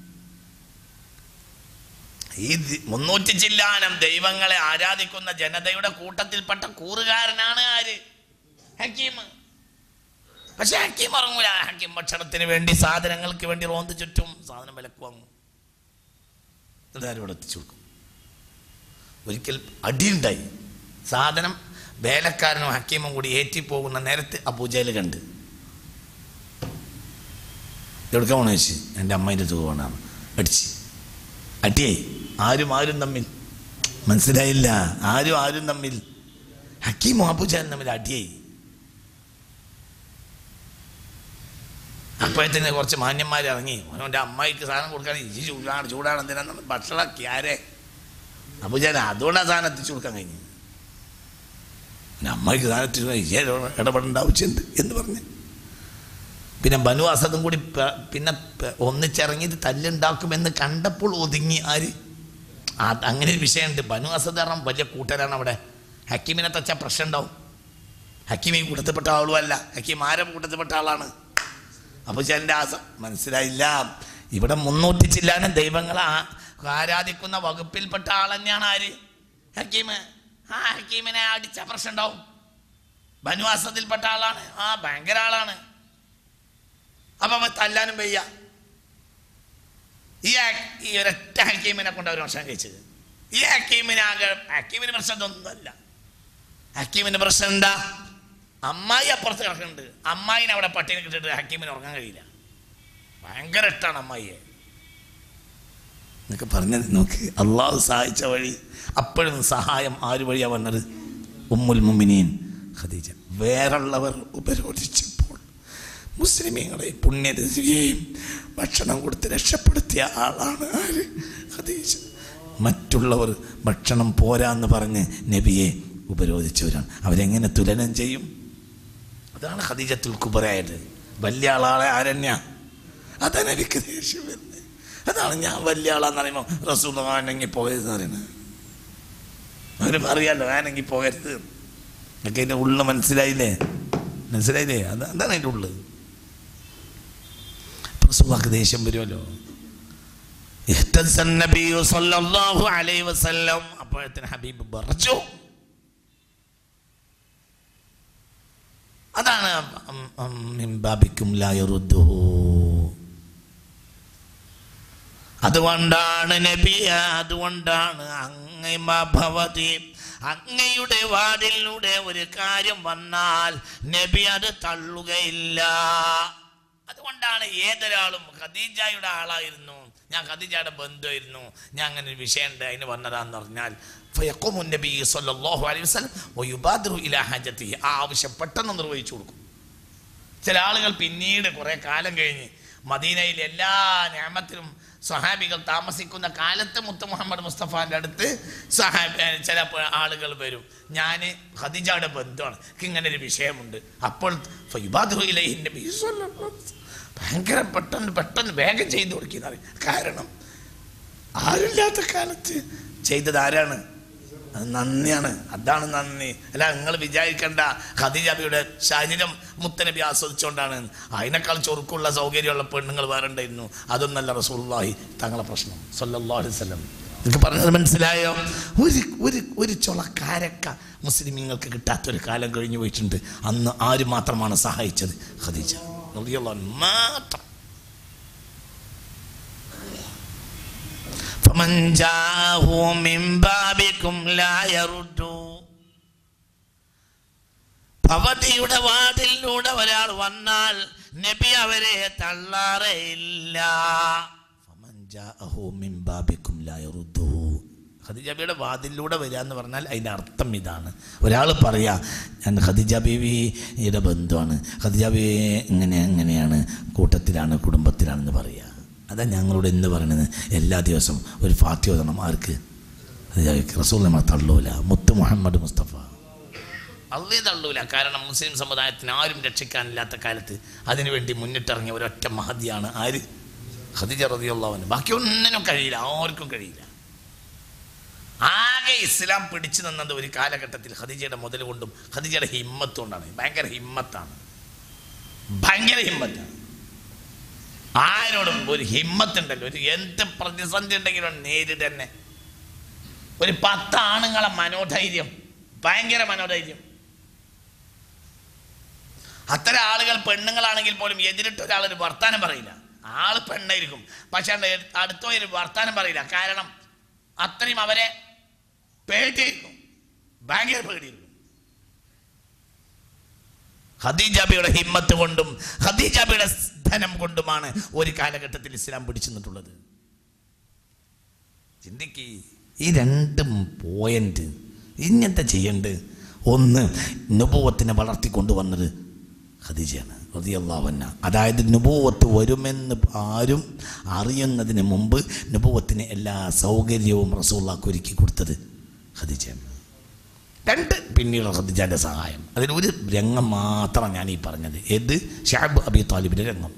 ഈ ദി- മുന്നൂറ്റി ചില്ലാനം ദൈവങ്ങളെ ആരാധിക്കുന്ന ജനതയുടെ കൂട്ടത്തിൽപ്പെട്ട കൂറുകാരനാണ് ആര് ഹക്കീം പക്ഷെ ഹക്കീം ഉറങ്ങൂല ഹക്കീം ഭക്ഷണത്തിന് വേണ്ടി സാധനങ്ങൾക്ക് വേണ്ടി റോന്ത് ചുറ്റും സാധനം വിലക്ക് വാങ്ങും എല്ലാവരും ഇവിടെ എത്തിച്ചു കൊടുക്കും ഒരിക്കൽ അടിയുണ്ടായി സാധനം വേലക്കാരനും ഹക്കീമും കൂടി ഏറ്റിപ്പോകുന്ന നേരത്ത് അബൂജയിൽ കണ്ട് എവിടുക്കാൻ പോണ വെച്ച് എൻ്റെ അമ്മേൻ്റെ അടുത്ത് പോകണമാണ് അടിച്ച് അടിയായി ആരും ആരും തമ്മിൽ മനസ്സിലായില്ല ആരും ആരും തമ്മിൽ ഹക്കീമും അബൂജാലും തമ്മിൽ അടിയായി അപ്പോഴത്തേന് കുറച്ച് മാന്യന്മാർ ഇറങ്ങി അവൻ്റെ അമ്മായിക്ക് സാധനം കൊടുക്കാൻ ഈ ചൂടാണ് ചൂടാണ് എന്തിനാന്ന് ഭക്ഷണമാക്കി ആരെ അബൂജാൻ അതുകൊണ്ടാണ് സാധനം എത്തിച്ചു കൊടുക്കാൻ കഴിഞ്ഞു പിന്നെ അമ്മായിക്ക് സാധനം എത്തിച്ചു കൊടുക്കാൻ ഈ ഇടപെടേണ്ട ആവശ്യമുണ്ട് എന്ന് പറഞ്ഞു പിന്നെ ബനു അസദും കൂടി പ- പിന്നെ പ- ഒന്നിച്ചിറങ്ങിയിട്ട് തല്ലുണ്ടാക്കുമെന്ന് കണ്ടപ്പോൾ ഒതുങ്ങി ആര് ആ അങ്ങനെ ഒരു വിഷയമുണ്ട് ബനു അസദ് കാരണം വലിയ കൂട്ടരാണ് അവിടെ ഹക്കീമിനെ തച്ച പ്രശ്നം ഉണ്ടാവും ഹക്കീം ഈ കൂട്ടത്തിൽപ്പെട്ട ആളും അല്ല ഹക്കീം ആരെ കൂട്ടത്തിൽപ്പെട്ട ആളാണ് അപ്പോൾ എൻ്റെ ആസ മനസ്സിലായില്ല ഇവിടെ മുന്നൂറ്റി ചില്ലാനും ദൈവങ്ങളെ ആ- ആരാധിക്കുന്ന വകുപ്പിൽപ്പെട്ട ആൾ തന്നെയാണ് ആര് ഹക്കീം ആ ഹക്കീമിനെ അടിച്ച പ്രശ്നം ഉണ്ടാവും ബനു അസദിൽപ്പെട്ട ആളാണ് ആ ഭയങ്കര ആളാണ് അപ്പൊ അവൻ തല്ലാനും വയ്യ ഈ ആ- ഈ ഒരൊറ്റ ഹക്കീമിനെ കൊണ്ട് അവർ ഭക്ഷണം കഴിച്ചത് ഈ ഹക്കീമിന് ആകെ ഹക്കീമിന് പ്രശ്നം ഇതൊന്നുമല്ല ഹക്കീമിന് പ്രശ്നം എന്താ അമ്മായി അപ്പുറത്ത് കിടക്കുന്നുണ്ട് അമ്മായിനെ അവിടെ പട്ടിണി കിട്ടിട്ട് ഹക്കീമിന് ഉറങ്ങാൻ കഴിയില്ല ഭയങ്കര ഇഷ്ടമാണ് അമ്മായിയെ എന്നൊക്കെ പറഞ്ഞത് നോക്ക് അള്ളാഹു സഹായിച്ച വഴി അപ്പോഴും സഹായം ആര് വഴിയാണ് വന്നത് ഉമ്മുൽ മുമിനീൻ ഖദീജ വേറുള്ളവർ ഉപരോധിച്ചപ്പോൾ മുസ്ലിമീങ്ങളെ പുണ്യതയെയും ഭക്ഷണം കൊടുത്ത് രക്ഷപ്പെടുത്തിയ ആളാണ് ആര് ഖദീജ മറ്റുള്ളവർ ഭക്ഷണം പോരാന്ന് പറഞ്ഞ് നബിയെ ഉപരോധിച്ചവരാണ് അവരെങ്ങനെ തുലനം ചെയ്യും അതാണ് ഖദീജത്തുൽ കുബറായത് വലിയ ആളാളെ ആരണ്യ അതാണ് എനിക്ക് ദേഷ്യം വരുന്നത് അതാണ് ഞാൻ വലിയ ആളാന്ന് പറയുമ്പോൾ റസൂൽ ആണെങ്കിൽ പോകരുതെന്ന് പറയുന്നത് അവര് പറയാലോ ആണെങ്കിൽ പോകരുത് ഒക്കെ അതിൻ്റെ ഉള്ളിൽ മനസ്സിലായില്ലേ മനസ്സിലായില്ലേ അത് അതാണ് അതിൻ്റെ ഉള്ളിൽ റസൂലാക്ക് ദേഷ്യം വരുമല്ലോ ഇഹ്തസൻ നബിയു സല്ലല്ലാഹു അലൈഹി വസല്ലം അപ്പോഴത്തേന് ഹബീബ് പറഞ്ഞു അതാണ് ഉം, ഉം, മിൻ ബാബിക്കും ലാ യറുദ്ദുഹു. അതുകൊണ്ടാണ് നബി അതുകൊണ്ടാണ് അങ്ങ ഭവതി അങ്ങയുടെ വാതിലൂടെ ഒരു കാര്യം വന്നാൽ നബി അത് തള്ളുകയില്ല അതുകൊണ്ടാണ് ഏതൊരാളും ഖദീജയുടെ ആളായിരുന്നു ഞാൻ ഖദീജയുടെ ബന്ധുവായിരുന്നു ഞാൻ അങ്ങനെ ഒരു വിഷയമുണ്ട് അതിന് വന്നതാന്ന് പറഞ്ഞാൽ ഫയഖൂമു നബി സല്ലല്ലാഹു അലൈഹി വസല്ലം വയുബാദിറു ഇലാ ഹാജത്തിഹി ആ ആവശ്യം പെട്ടെന്ന് നിർവഹിച്ചു കൊടുക്കും ചില ആളുകൾ പിന്നീട് കുറെ കാലം കഴിഞ്ഞ് മദീനയിൽ എല്ലാ ഞാമത്തിലും സഹാബികൾ താമസിക്കുന്ന കാലത്ത് മുത്ത് മുഹമ്മദ് മുസ്തഫാന്റെ അടുത്ത് സഹാബി ചില പ- ആളുകൾ വരും ഞാൻ ഖദീജയുടെ ബന്ധുവാണ് എനിക്ക് ഇങ്ങനെ ഒരു വിഷയമുണ്ട് അപ്പോൾ ഫൈബാദുഹു ഇലൈഹി നബി സ്വല്ലല്ലാഹു അലൈഹി വസല്ലം. ഭയങ്കര പെട്ടെന്ന് പെട്ടെന്ന് വേഗം ചെയ്തു കൊടുക്കുന്ന കാരണം ആരില്ലാത്ത കാലത്ത് ചെയ്തത് ആരാണ് അത് നന്ദിയാണ് അതാണ് നന്ദി അല്ല നിങ്ങൾ വിചാരിക്കേണ്ട ഖദീജാബിയുടെ ശരീരം മുത്തനബി ആസ്വദിച്ചുകൊണ്ടാണ് അതിനേക്കാൾ ചൊറുക്കുള്ള സൗകര്യമുള്ള പെണ്ണുങ്ങൾ വേറെ ഉണ്ടായിരുന്നു അതൊന്നല്ല റസൂലുള്ളാഹി തങ്ങളെ പ്രശ്നം സല്ലല്ലാഹു അലൈഹി വസല്ലം നിങ്ങൾക്ക് പറഞ്ഞത് മനസ്സിലായോ ഒരു ഒരു ഒരു ചുളക്കാരക്ക മുസ്ലിമീങ്ങൾക്ക് കിട്ടാത്തൊരു കാലം കഴിഞ്ഞു പോയിട്ടുണ്ട് അന്ന് ആര് മാത്രമാണ് സഹായിച്ചത് ഖദീജ റളിയല്ലാഹു അൻഹ മാത്രം فمن جاءه من بابكم لا يرد ഭവതിയുടെ വാതിലൂടെ ഒരാൾ വന്നാൽ നബി അവരെ തള്ളാറയില്ല فمن جاءه من بابكم لا يرده ഖദീജാബിയുടെ വാതിലൂടെ വരിക എന്ന് പറഞ്ഞാൽ അതിൻ്റെ അർത്ഥം ഇതാണ് ഒരാൾ പറയാ ഞാൻ ഖദീജ ബീവിയുടെ ബന്ധുവാണ് ഖദീജ ബീവി ഇങ്ങനെ എങ്ങനെയാണ് കൂട്ടത്തിലാണ് കുടുംബത്തിലാണെന്ന് പറയുക അതാ ഞങ്ങളോട് എന്ന് പറയുന്നത് എല്ലാ ദിവസവും ഒരു ഫാത്തി ഓതണം ആർക്ക് റസൂൽ നമ്മളെ തള്ളൂല മുത്ത് മുഹമ്മദ് മുസ്തഫ അള്ളേ തള്ളൂല കാരണം മുസ്ലിം സമുദായത്തിന് ആരും രക്ഷിക്കാനില്ലാത്ത കാലത്ത് അതിനുവേണ്ടി മുന്നിട്ടിറങ്ങിയ ഒരൊറ്റ മഹതിയാണ് ആര് ഖദീജ റതിയുള്ളവന് ബാക്കി ഒന്നിനും കഴിയില്ല ആർക്കും കഴിയില്ല ആകെ ഇസ്ലാം പിടിച്ചു നിന്നത് ഒരു കാലഘട്ടത്തിൽ ഖദീജയുടെ മുതൽ കൊണ്ടും ഖദീജയുടെ ഹിമ്മത്ത് കൊണ്ടാണ് ഭയങ്കര ഹിമ്മത്താണ് ഭയങ്കര ഹിമ്മത്താണ് ആരോടും ഒരു ഹിമ്മത്തുണ്ടല്ലോ ഒരു എന്ത് പ്രതിസന്ധി ഉണ്ടെങ്കിലും നേരിട്ട് തന്നെ ഒരു പത്ത് ആണുങ്ങളെ മനോധൈര്യം ഭയങ്കര മനോധൈര്യം അത്തരം ആളുകൾ പെണ്ണുങ്ങളാണെങ്കിൽ പോലും എതിരിട്ട് ഒരാളൊരു വർത്താനം പറയില്ല ആള് പെണ്ണായിരിക്കും പക്ഷെ അടുത്ത ഒരു വർത്താനം പറയില്ല കാരണം അത്രയും അവരെ പേടിയായിരിക്കും ഭയങ്കര പേടിയിരിക്കും ഖദീജാബിയുടെ ഹിമ്മത്ത് കൊണ്ടും ഖദീജാബിയുടെ ധനം കൊണ്ടുമാണ് ഒരു കാലഘട്ടത്തിൽ ഇസ്ലാം പിടിച്ചു നിന്നിട്ടുള്ളത് ചിന്തിക്ക് ഈ രണ്ടും പോയിന്റ് ഇങ്ങനത്തെ ചെയ്യണ്ട് ഒന്ന് നുപൂവത്തിനെ വളർത്തിക്കൊണ്ടുവന്നത് ഖദീജയാണ് റതിയല്ലാവന്ന അതായത് നുപൂവത്ത് വരുമെന്ന് ആരും അറിയുന്നതിന് മുമ്പ് നുപൂവത്തിന് എല്ലാ സൗകര്യവും റസൂള്ളാക്ക് ഒരുക്കി കൊടുത്തത് ഖദീജയാണ് രണ്ട് പിന്നീട് ഖദീജാൻ്റെ സഹായം അതിൽ ഒരു രംഗം മാത്രം ഞാൻ ഈ പറഞ്ഞത് ഏത് ഷാബ് അബി താലിബിൻ്റെ രംഗം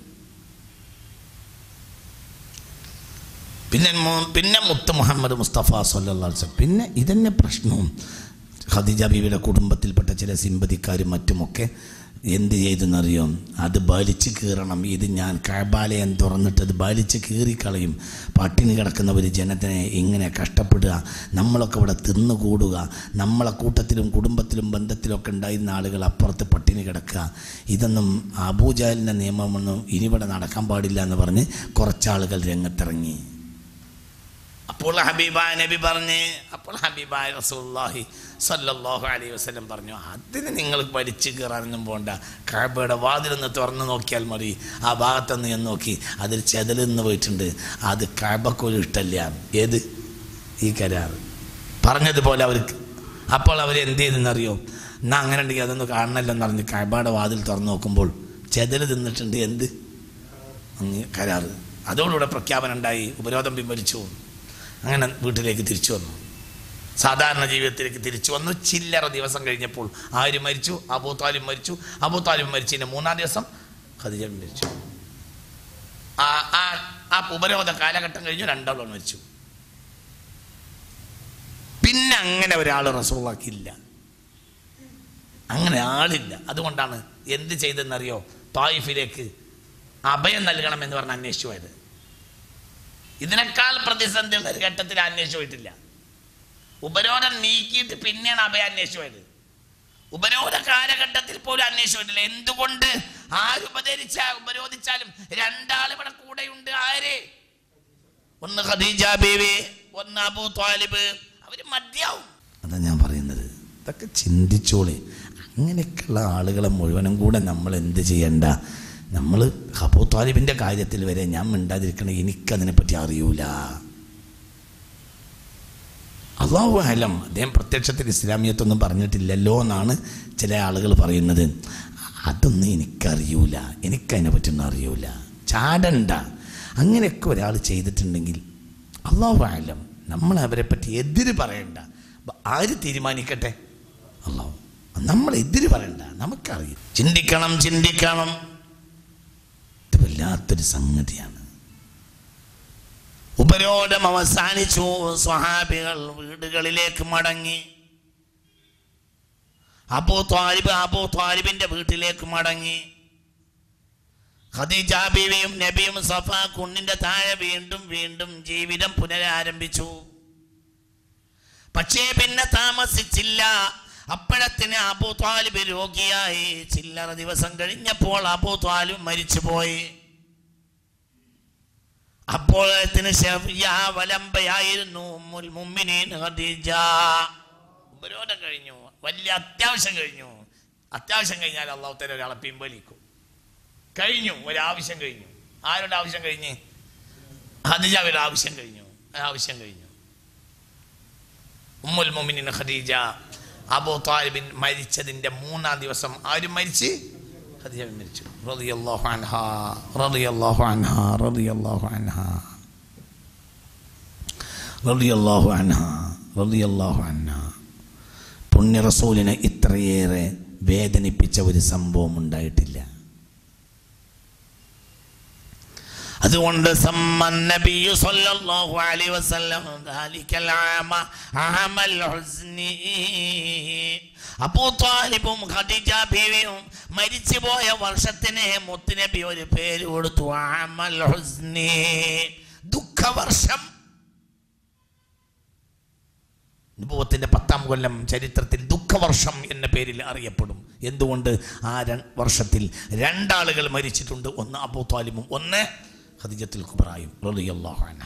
പിന്നെ മു- പിന്നെ മുത്ത് മുഹമ്മദ് മുസ്തഫ സല്ലല്ലാഹു അലൈഹി വസല്ലം പിന്നെ ഇതന്നെ പ്രശ്നവും ഖദീജ ബീവിയുടെ കുടുംബത്തിൽപ്പെട്ട ചില സിമ്പതിക്കാരും മറ്റുമൊക്കെ എന്ത് ചെയ്തെന്നറിയോ അത് ബലിച്ച് കീറണം ഇത് ഞാൻ കഴബാലയം തുറന്നിട്ട് അത് ബലിച്ച് കീറിക്കളയും പട്ടിണി കിടക്കുന്ന ഒരു ജനത്തിനെ ഇങ്ങനെ കഷ്ടപ്പെടുക നമ്മളൊക്കെ ഇവിടെ തിന്നുകൂടുക നമ്മളെ കൂട്ടത്തിലും കുടുംബത്തിലും ബന്ധത്തിലൊക്കെ ഉണ്ടായിരുന്ന ആളുകൾ അപ്പുറത്ത് പട്ടിണി കിടക്കുക ഇതൊന്നും അബൂജാലിൻ്റെ നിയമമൊന്നും ഇനിവിടെ നടക്കാൻ പാടില്ല എന്ന് പറഞ്ഞ് കുറച്ചാളുകൾ രംഗത്തിറങ്ങി അപ്പോൾ ഹബീബായ നബി പറഞ്ഞ് അപ്പോൾ ഹബീബായ റസൂല്ലാഹി സല്ലല്ലാഹു അലൈഹി വസല്ലം പറഞ്ഞു അതിന് നിങ്ങൾ വലിച്ചു കയറാനൊന്നും പോണ്ട കാബയുടെ വാതിലൊന്ന് തുറന്നു നോക്കിയാൽ മതി ആ ഭാഗത്തൊന്ന് ഞാൻ നോക്കി അതിൽ ചെതലെന്ന് പോയിട്ടുണ്ട് അത് കാബക്കൊരു ഇഷ്ടല്ല ഏത് ഈ കരാർ പറഞ്ഞതുപോലെ അവർക്ക് അപ്പോൾ അവർ എന്ത് ചെയ്തെന്നറിയോ എന്നാ അങ്ങനെ ഉണ്ടെങ്കിൽ അതൊന്ന് കാണണമല്ലോ എന്ന് പറഞ്ഞ് കാബയുടെ വാതിൽ തുറന്നു നോക്കുമ്പോൾ ചെതൽ തിന്നിട്ടുണ്ട് എന്ത് അങ്ങ് കരാറ് അതോടുകൂടെ പ്രഖ്യാപനം ഉണ്ടായി ഉപരോധം പിൻവലിച്ചു അങ്ങനെ വീട്ടിലേക്ക് തിരിച്ചു വന്നു സാധാരണ ജീവിതത്തിലേക്ക് തിരിച്ചു വന്നു ചില്ലറ ദിവസം കഴിഞ്ഞപ്പോൾ ആര് മരിച്ചു അബൂ താലിബ് മരിച്ചു അബൂ താലിബ് മരിച്ചതിൻ്റെ മൂന്നാം ദിവസം ഖദീജ മരിച്ചു ആ ആ ആ ഉപരോധ കാലഘട്ടം കഴിഞ്ഞു രണ്ടാളും മരിച്ചു പിന്നെ അങ്ങനെ ഒരാൾ റസൂളാക്കില്ല അങ്ങനെ ആളില്ല അതുകൊണ്ടാണ് എന്ത് ചെയ്തെന്നറിയോ തായിഫിലേക്ക് അഭയം നൽകണം എന്ന് പറഞ്ഞ് അന്വേഷിച്ചു പോയത് ഇതിനേക്കാൾ പ്രതിസന്ധിയുള്ള ഒരു ഘട്ടത്തിൽ അന്വേഷിച്ചു പോയിട്ടില്ല ഉപരോധം നീക്കിയിട്ട് പിന്നെയാണ് അഭയം അന്വേഷിച്ചു പോയത് ഉപരോധ കാലഘട്ടത്തിൽ പോലും അന്വേഷിച്ചു പോയിട്ടില്ല എന്തുകൊണ്ട് ആരുപകരിച്ച ഉപരോധിച്ചാലും രണ്ടാൾ ഇവിടെ കൂടെയുണ്ട് ആര് ഒന്ന് ഖദീജ ബീവി ഒന്ന് അബൂ താലിബ് അവര് മതിയാവും അതാ ഞാൻ പറയുന്നത് ഇതൊക്കെ ചിന്തിച്ചോളെ അങ്ങനെയൊക്കെയുള്ള ആളുകളെ മുഴുവനും കൂടെ നമ്മൾ എന്ത് ചെയ്യണ്ട നമ്മൾ ഹബൂ താലിബിൻ്റെ കാര്യത്തിൽ വരെ ഞാൻ മിണ്ടാതിരിക്കണം എനിക്കതിനെപ്പറ്റി അറിയൂല അള്ളാഹു അലം അദ്ദേഹം പ്രത്യക്ഷത്തിൽ ഇസ്ലാമിയത്തൊന്നും പറഞ്ഞിട്ടില്ലല്ലോ എന്നാണ് ചില ആളുകൾ പറയുന്നത് അതൊന്നും എനിക്കറിയൂല എനിക്കതിനെ പറ്റിയൊന്നും അറിയൂല ചാടണ്ട അങ്ങനെയൊക്കെ ഒരാൾ ചെയ്തിട്ടുണ്ടെങ്കിൽ അള്ളാഹു ആലം നമ്മൾ അവരെ പറ്റി എതിര് പറയണ്ട ബ- ആര് തീരുമാനിക്കട്ടെ അള്ളാഹു നമ്മൾ എതിര് പറയണ്ട നമുക്കറിയാം ചിന്തിക്കണം ചിന്തിക്കണം ഇത് വല്ലാത്തൊരു സംഗതിയാണ് ഉപരോധം അവസാനിച്ചു സ്വഹാബികൾ വീടുകളിലേക്ക് മടങ്ങി അബൂ ത്വാലിബ് അബൂ ത്വാലിബിന്റെ വീട്ടിലേക്ക് മടങ്ങി ഖദീജ ബീവിയും നബിയും സഫ കുന്നിന്റെ താഴെ വീണ്ടും വീണ്ടും ജീവിതം പുനരാരംഭിച്ചു പക്ഷേ പിന്നെ താമസിച്ചില്ല അപ്പോഴത്തിന് അബൂ ത്വാലിബ് രോഗിയായി ചില്ലറ ദിവസം കഴിഞ്ഞപ്പോൾ അബൂ ത്വാലിബ് മരിച്ചുപോയി അപ്പോഴത്തിന് ഷഫിയ വലമ്പയായിരുന്നു ഉമ്മുൽ മുഅ്മിനീൻ ഖദീജ ഉപരോധം കഴിഞ്ഞു വലിയ അത്യാവശ്യം കഴിഞ്ഞു അത്യാവശ്യം കഴിഞ്ഞാൽ അള്ളാഹു തല ഒരാളെ പിൻവലിക്കും കഴിഞ്ഞു ഒരാവശ്യം കഴിഞ്ഞു ആരുടെ ആവശ്യം കഴിഞ്ഞ് ഖദീജയുടെ ആവശ്യം കഴിഞ്ഞു ആവശ്യം കഴിഞ്ഞു ഉമ്മുൽ മുഅ്മിനീൻ ഖദീജ അബൂ താലിബിൻ മരിച്ചതിന്റെ മൂന്നാം ദിവസം ആരും മരിച്ച് ഖദീജ മരിച്ചു റളിയല്ലാഹു അൻഹാ റളിയല്ലാഹു അൻഹ റളിയല്ലാഹു അൻഹ റളിയല്ലാഹു അൻഹ റളിയല്ലാഹു അൻഹ പുണ്യ റസൂലിനെ ഇത്രയേറെ വേദനിപ്പിച്ച ഒരു സംഭവം ഉണ്ടായിട്ടില്ല അതുകൊണ്ട് സമ്മൻ നബിയു സല്ലല്ലാഹു അലൈഹി വസല്ലം ദാലിക്കൽ ആമ ആമൽ ഹുസ്നി അബൂ താലിബും ഖദീജ ബീവിയും മരിച്ചുപോയ വർഷത്തിന് മുത്തുനബി ഒരു പേര് കൊടുത്തു ആമൽ ഹുസ്നി ദുഃഖവർഷം അനുഭവത്തിൻ്റെ പത്താം കൊല്ലം ചരിത്രത്തിൽ ദുഃഖവർഷം എന്ന പേരിൽ അറിയപ്പെടും എന്തുകൊണ്ട് ആ ര- വർഷത്തിൽ രണ്ടാളുകൾ മരിച്ചിട്ടുണ്ട് ഒന്ന് അബൂ താലിബും ഒന്ന് ഖദീജത്തുൽ കുബ്രായും റളിയല്ലാഹു അൻഹ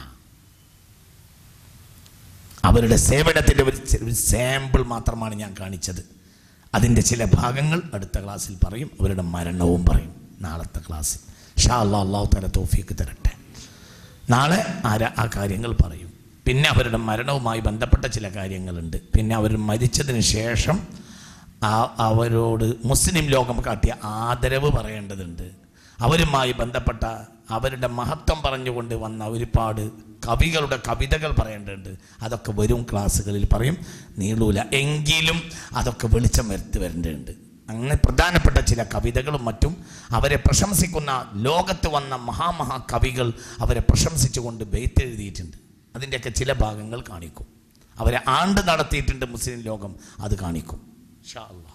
അവരുടെ സേവനത്തിൻ്റെ ഒരു ചെ- ഒരു സാമ്പിൾ മാത്രമാണ് ഞാൻ കാണിച്ചത് അതിൻ്റെ ചില ഭാഗങ്ങൾ അടുത്ത ക്ലാസ്സിൽ പറയും അവരുടെ മരണവും പറയും നാളത്തെ ക്ലാസ്സിൽ ഷാ അല്ലാ അള്ളാഹു തല തോഫിക്ക് തരട്ടെ നാളെ ആര ആ കാര്യങ്ങൾ പറയും പിന്നെ അവരുടെ മരണവുമായി ബന്ധപ്പെട്ട ചില കാര്യങ്ങളുണ്ട് പിന്നെ അവർ മരിച്ചതിന് ശേഷം ആ അവരോട് മുസ്ലിം ലോകം കാട്ടിയ ആദരവ് പറയേണ്ടതുണ്ട് അവരുമായി ബന്ധപ്പെട്ട അവരുടെ മഹത്വം പറഞ്ഞുകൊണ്ട് വന്ന ഒരുപാട് കവികളുടെ കവിതകൾ പറയേണ്ടതുണ്ട് അതൊക്കെ വരും ക്ലാസ്സുകളിൽ പറയും നീളൂല എങ്കിലും അതൊക്കെ വെളിച്ചം വരുത്തി വരേണ്ടതുണ്ട് അങ്ങനെ പ്രധാനപ്പെട്ട ചില കവിതകളും മറ്റും അവരെ പ്രശംസിക്കുന്ന ലോകത്ത് വന്ന മഹാമഹാ കവികൾ അവരെ പ്രശംസിച്ചുകൊണ്ട് ബെയ്ത്ത് എഴുതിയിട്ടുണ്ട് അതിൻ്റെയൊക്കെ ചില ഭാഗങ്ങൾ കാണിക്കും അവരെ ആണ്ട് നടത്തിയിട്ടുണ്ട് മുസ്ലിം ലോകം അത് കാണിക്കും ഇൻഷാ അല്ലാ.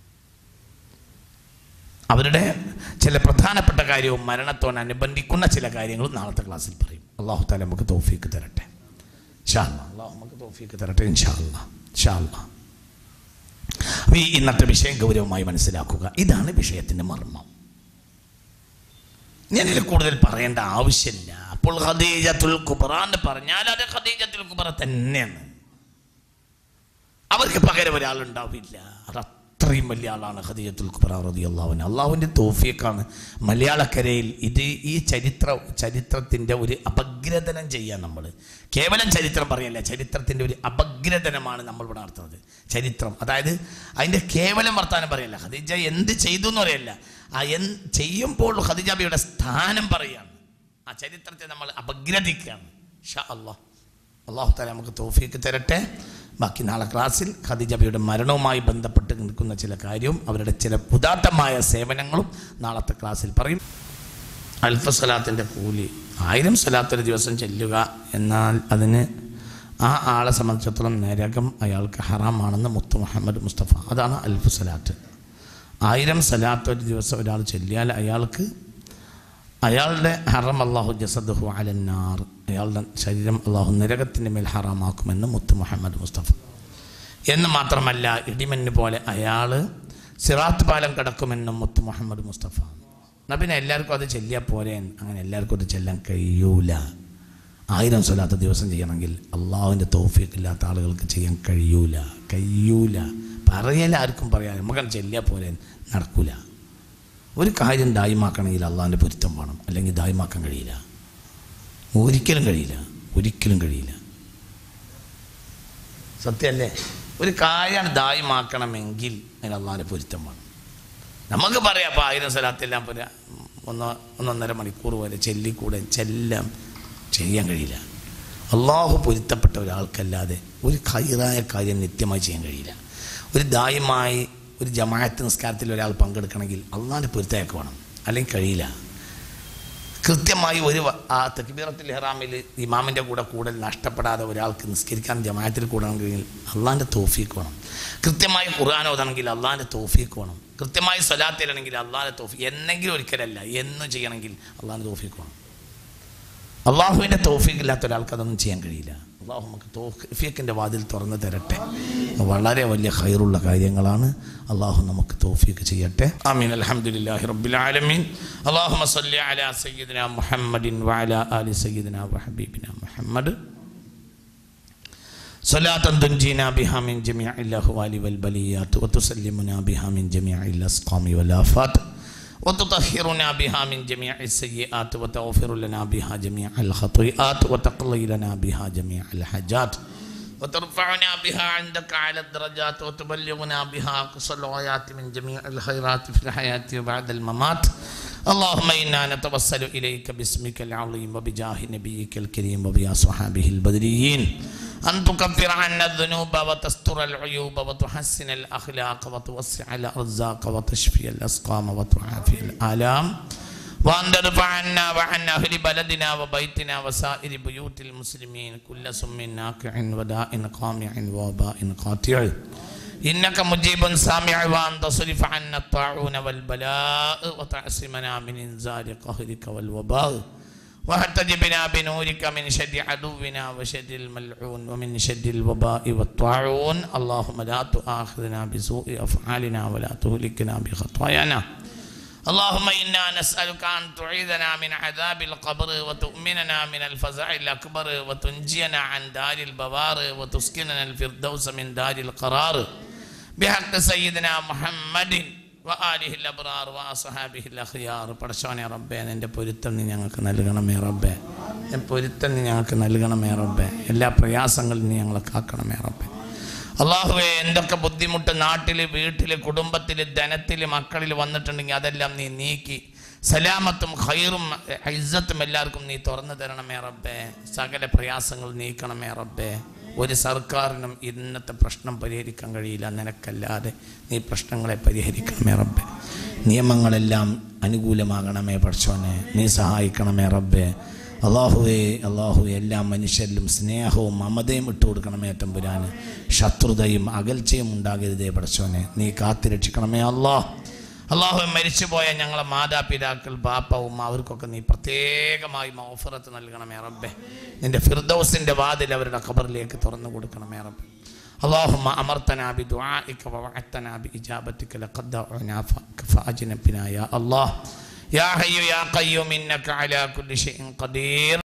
അവരുടെ ചില പ്രധാനപ്പെട്ട കാര്യവും മരണത്തോടനുബന്ധിക്കുന്ന ചില കാര്യങ്ങളും നാളത്തെ ക്ലാസ്സിൽ പറയും അള്ളാഹു താല നമുക്ക് തോഫീക്ക് തരട്ടെ ഇൻഷാ അല്ലാ. അള്ളാഹു നമുക്ക് തോഫീക്ക് തരട്ടെ ഇൻഷാ അല്ലാ. ഇൻഷാ അല്ലാ. അപ്പൊ ഈ ഇന്നത്തെ വിഷയം ഗൗരവമായി മനസ്സിലാക്കുക ഇതാണ് വിഷയത്തിന്റെ മർമ്മം ഞാനിതിൽ കൂടുതൽ പറയേണ്ട ആവശ്യമില്ല അപ്പോൾ ഖദീജത്തുൽ കുബ്ര എന്ന് പറഞ്ഞാൽ അത് ഖദീജത്തുൽ കുബ്ര തന്നെയാണ് അവർക്ക് പകരം ഒരാളുണ്ടാവില്ല അത് അത്രയും വലിയ ആളാണ് ഖദീജത്തുൽ കുബ്ര റളിയല്ലാഹു അൻഹ അള്ളാഹുവിൻ്റെ തോഫിയക്കാണ് മലയാളക്കരയിൽ ഇത് ഈ ചരിത്ര ചരിത്രത്തിൻ്റെ ഒരു അപഗ്രഥനം ചെയ്യാൻ നമ്മൾ കേവലം ചരിത്രം പറയല്ല ചരിത്രത്തിൻ്റെ ഒരു അപഗ്രഥനമാണ് നമ്മൾ ഇവിടെ നടത്തുന്നത് ചരിത്രം അതായത് അതിൻ്റെ കേവലം വർത്താനം പറയല്ല ഖദീജ എന്ത് ചെയ്തു എന്ന് പറയല്ല ആ എൻ ചെയ്യുമ്പോൾ ഖദീജാബിയുടെ സ്ഥാനം പറയുകയാണ് ആ ചരിത്രത്തെ നമ്മൾ അപഗ്രഥിക്കുകയാണ് ഷാ അള്ളാഹ് അള്ളാഹു താല നമുക്ക് തോഫിക്ക് തരട്ടെ ബാക്കി നാളെ ക്ലാസ്സിൽ ഖദീജബിയുടെ മരണവുമായി ബന്ധപ്പെട്ട് നിൽക്കുന്ന ചില കാര്യവും അവരുടെ ചില ഉദാത്തമായ സേവനങ്ങളും നാളത്തെ ക്ലാസ്സിൽ പറയും അൽഫ സലാത്തിൻ്റെ കൂലി ആയിരം സലാത്ത് ഒരു ദിവസം ചെല്ലുക എന്നാൽ അതിന് ആ ആളെ സംബന്ധിച്ചിടത്തോളം നരകം അയാൾക്ക് ഹറാമാണെന്ന് മുത്തു മുഹമ്മദ് മുസ്തഫ അതാണ് അൽഫു സലാത്ത് ആയിരം സലാത്ത് ഒരു ദിവസം ഒരാൾ ചെല്ലിയാൽ അയാൾക്ക് അയാളുടെ ഹറം അള്ളാഹു ജസദുഹു അലന്നാർ അയാളുടെ ശരീരം അള്ളാഹു നരകത്തിൻ്റെ മേൽ ഹറാമാക്കുമെന്ന് മുത്ത് മുഹമ്മദ് മുസ്തഫ എന്ന് മാത്രമല്ല ഇടിമഞ്ഞ് പോലെ അയാൾ സിറാത്ത് പാലം കിടക്കുമെന്നും മുത്ത് മുഹമ്മദ് മുസ്തഫ എന്നാൽ പിന്നെ എല്ലാവർക്കും അത് ചെല്ലിയാൽ പോരെ അങ്ങനെ എല്ലാവർക്കും അത് ചെല്ലാൻ കഴിയൂല ആയിരം സ്വലാത്ത ദിവസം ചെയ്യണമെങ്കിൽ അള്ളാഹുവിൻ്റെ തോഫിക്കില്ലാത്ത ആളുകൾക്ക് ചെയ്യാൻ കഴിയൂല കഴിയൂല പറയല ആർക്കും പറയാൻ നമുക്കത് ചെല്ലിയാൽ പോരെ നടക്കൂല ഒരു കാര്യം ദായിമാക്കണമെങ്കിൽ അള്ളാഹിൻ്റെ പൊരുത്തം വേണം അല്ലെങ്കിൽ ദായിമാക്കാൻ കഴിയില്ല ഒരിക്കലും കഴിയില്ല ഒരിക്കലും കഴിയില്ല സത്യമല്ലേ ഒരു കാര്യം ദായിമാക്കണമെങ്കിൽ അതിന് അള്ളാഹിൻ്റെ പൊരുത്തം വേണം നമുക്ക് പറയാം അപ്പോൾ ആയിരം സ്ഥലത്തെല്ലാം പോരാ ഒന്ന് ഒന്നൊന്നര മണിക്കൂർ വരെ ചെല്ലിക്കൂടെ ചെല്ലാം ചെയ്യാൻ കഴിയില്ല അള്ളാഹു പൊരുത്തപ്പെട്ട ഒരാൾക്കല്ലാതെ ഒരു ഹൈറായ കാര്യം നിത്യമായി ചെയ്യാൻ കഴിയില്ല ഒരു ദായമായി ഒരു ജമാഅത്ത് നിസ്കാരത്തിൽ ഒരാൾ പങ്കെടുക്കണമെങ്കിൽ അള്ളാഹിൻ്റെ പൊരുത്തയൊക്കെ വേണം അല്ലെങ്കിൽ കഴിയില്ല കൃത്യമായി ഒരു വ- ആ തക്ബീറത്തിൽ ഇഹ്റാമിൽ ഇമാമിൻ്റെ കൂടെ കൂടൽ നഷ്ടപ്പെടാതെ ഒരാൾക്ക് നിസ്കരിക്കാൻ ജമാഅത്തിൽ കൂടണമെങ്കിൽ അള്ളാഹിൻ്റെ തോഫീക്ക് വേണം കൃത്യമായി ഖുർആൻ ഓതണമെങ്കിൽ അള്ളാഹിൻ്റെ തോഫീക്ക് വേണം കൃത്യമായി സ്വലാത്തിലാണെങ്കിൽ അള്ളാഹിൻ്റെ തോഫി എന്നെങ്കിലും ഒരിക്കലല്ല എന്നും ചെയ്യണമെങ്കിൽ അള്ളാഹിൻ്റെ തോഫീക്ക് വേണം അള്ളാഹുവിൻ്റെ തോഫീക്ക് ഇല്ലാത്ത ഒരാൾക്ക് അതൊന്നും ചെയ്യാൻ കഴിയില്ല അള്ളാഹു നമുക്ക് തോഫീക്കിൻ്റെ വാതിൽ തുറന്നു തരട്ടെ വളരെ വലിയ ഹൈറുള്ള കാര്യങ്ങളാണ് അള്ളാഹു നമുക്ക് തോഫീക്ക് ചെയ്യട്ടെ ആമീൻ അൽഹംദുലില്ലാഹി റബ്ബിൽ ആലമീൻ അല്ലാഹുമ്മ സ്വല്ലി അലാ സയ്യിദിന മുഹമ്മദിൻ വഅലാ ആലി സയ്യിദിന വഹബീബിന മുഹമ്മദ് صلاة تنجينا بها من جميع الأهوال والبليات وتسلمنا بها من جميع الأسقام والآفات وتطهرنا بها من جميع السيئات وتغفر لنا بها جميع الخطيئات وتقضي لنا بها جميع الحاجات وترفعنا بها عندك على الدرجات وتبلغنا بها أقصى الغايات من جميع الخيرات في الحياة وبعد الممات اللهم إنا نتوسل إليك باسمك العظيم وبجاه نبيك الكريم وبأصحابه البدريين أن تكفر عنا الذنوب وتستر العيوب وتحسن الأخلاق وتوسع الأرزاق وتشفي الأسقام وتعافي الآلام وأن تدفع عنا وعن أهل بلدنا وبيتنا وسائر بيوت المسلمين كل سم ناكع وداء قامع ووباء قاطع إنك مجيب سامع وأن تصرف عنا الطاعون والبلاء وتعصمنا من إنزال قهرك والوباء واحتجبنا بنورك من شر عدونا وشر الملعون ومن شر الوباء والطاعون اللهم لا تؤاخذنا بسوء أفعالنا ولا تهلكنا بخطايانا اللهم إنا نسألك أن تعيذنا من عذاب القبر وتؤمننا من الفزع الأكبر وتنجينا عن دار البوار وتسكننا الفردوس من دار القرار بحق سيدنا محمد وآله الأبرار وأصحابه الأخيار പടച്ചോനെ റബ്ബേ നിൻ്റെ പൊരുത്തം നീ ഞങ്ങൾക്ക് നൽകണമേ റബ്ബേ നിൻ പൊരുത്തം നീ ഞങ്ങൾക്ക് നൽകണമേ റബ്ബേ എല്ലാ പ്രയാസങ്ങളും നീ ഞങ്ങളെ കാക്കണമേ റബ്ബേ അള്ളാഹുവെ എന്തൊക്കെ ബുദ്ധിമുട്ട് നാട്ടിൽ വീട്ടിൽ കുടുംബത്തിൽ ധനത്തിൽ മക്കളിൽ വന്നിട്ടുണ്ടെങ്കിൽ അതെല്ലാം നീ നീക്കി സലാമത്തും ഖൈറും ഇസ്സത്തും എല്ലാവർക്കും നീ തുറന്നു തരണമേ റബ്ബേ സകല പ്രയാസങ്ങൾ നീക്കണമേ റബ്ബേ ഒരു സർക്കാരിനും ഇന്നത്തെ പ്രശ്നം പരിഹരിക്കാൻ കഴിയില്ല നിനക്കല്ലാതെ നീ പ്രശ്നങ്ങളെ പരിഹരിക്കണമേ റബ്ബേ നിയമങ്ങളെല്ലാം അനുകൂലമാകണമേ പഠിച്ചോനെ നീ സഹായിക്കണമേ റബ്ബേ അള്ളാഹുവേ അള്ളാഹുവെ എല്ലാ മനുഷ്യരിലും സ്നേഹവും മമതയും ഇട്ട് കൊടുക്കണമേ തമ്പുരാന് ശത്രുതയും അകൽച്ചയും ഉണ്ടാകരുതേ പഠിച്ചോനെ നീ കാത്തിരക്ഷിക്കണമേ അള്ളാഹ് അള്ളാഹു മരിച്ചുപോയ ഞങ്ങളെ മാതാപിതാക്കൾ ബാപ്പ ഉമ്മ അവർക്കൊക്കെ നീ പ്രത്യേകമായി മൗഫറത്ത് നൽകണമേ റബ്ബെ നിന്റെ ഫിർദൗസിൻ്റെ വാതിൽ അവരുടെ ഖബറിലേക്ക് തുറന്നു കൊടുക്കണമേ റബ്ബെ اللهم أمرتنا بدعائك ووعدتنا بإجابتك لقد دعونا فأجنبنا يا الله يا حي يا قيوم إنك على كل شيء قدير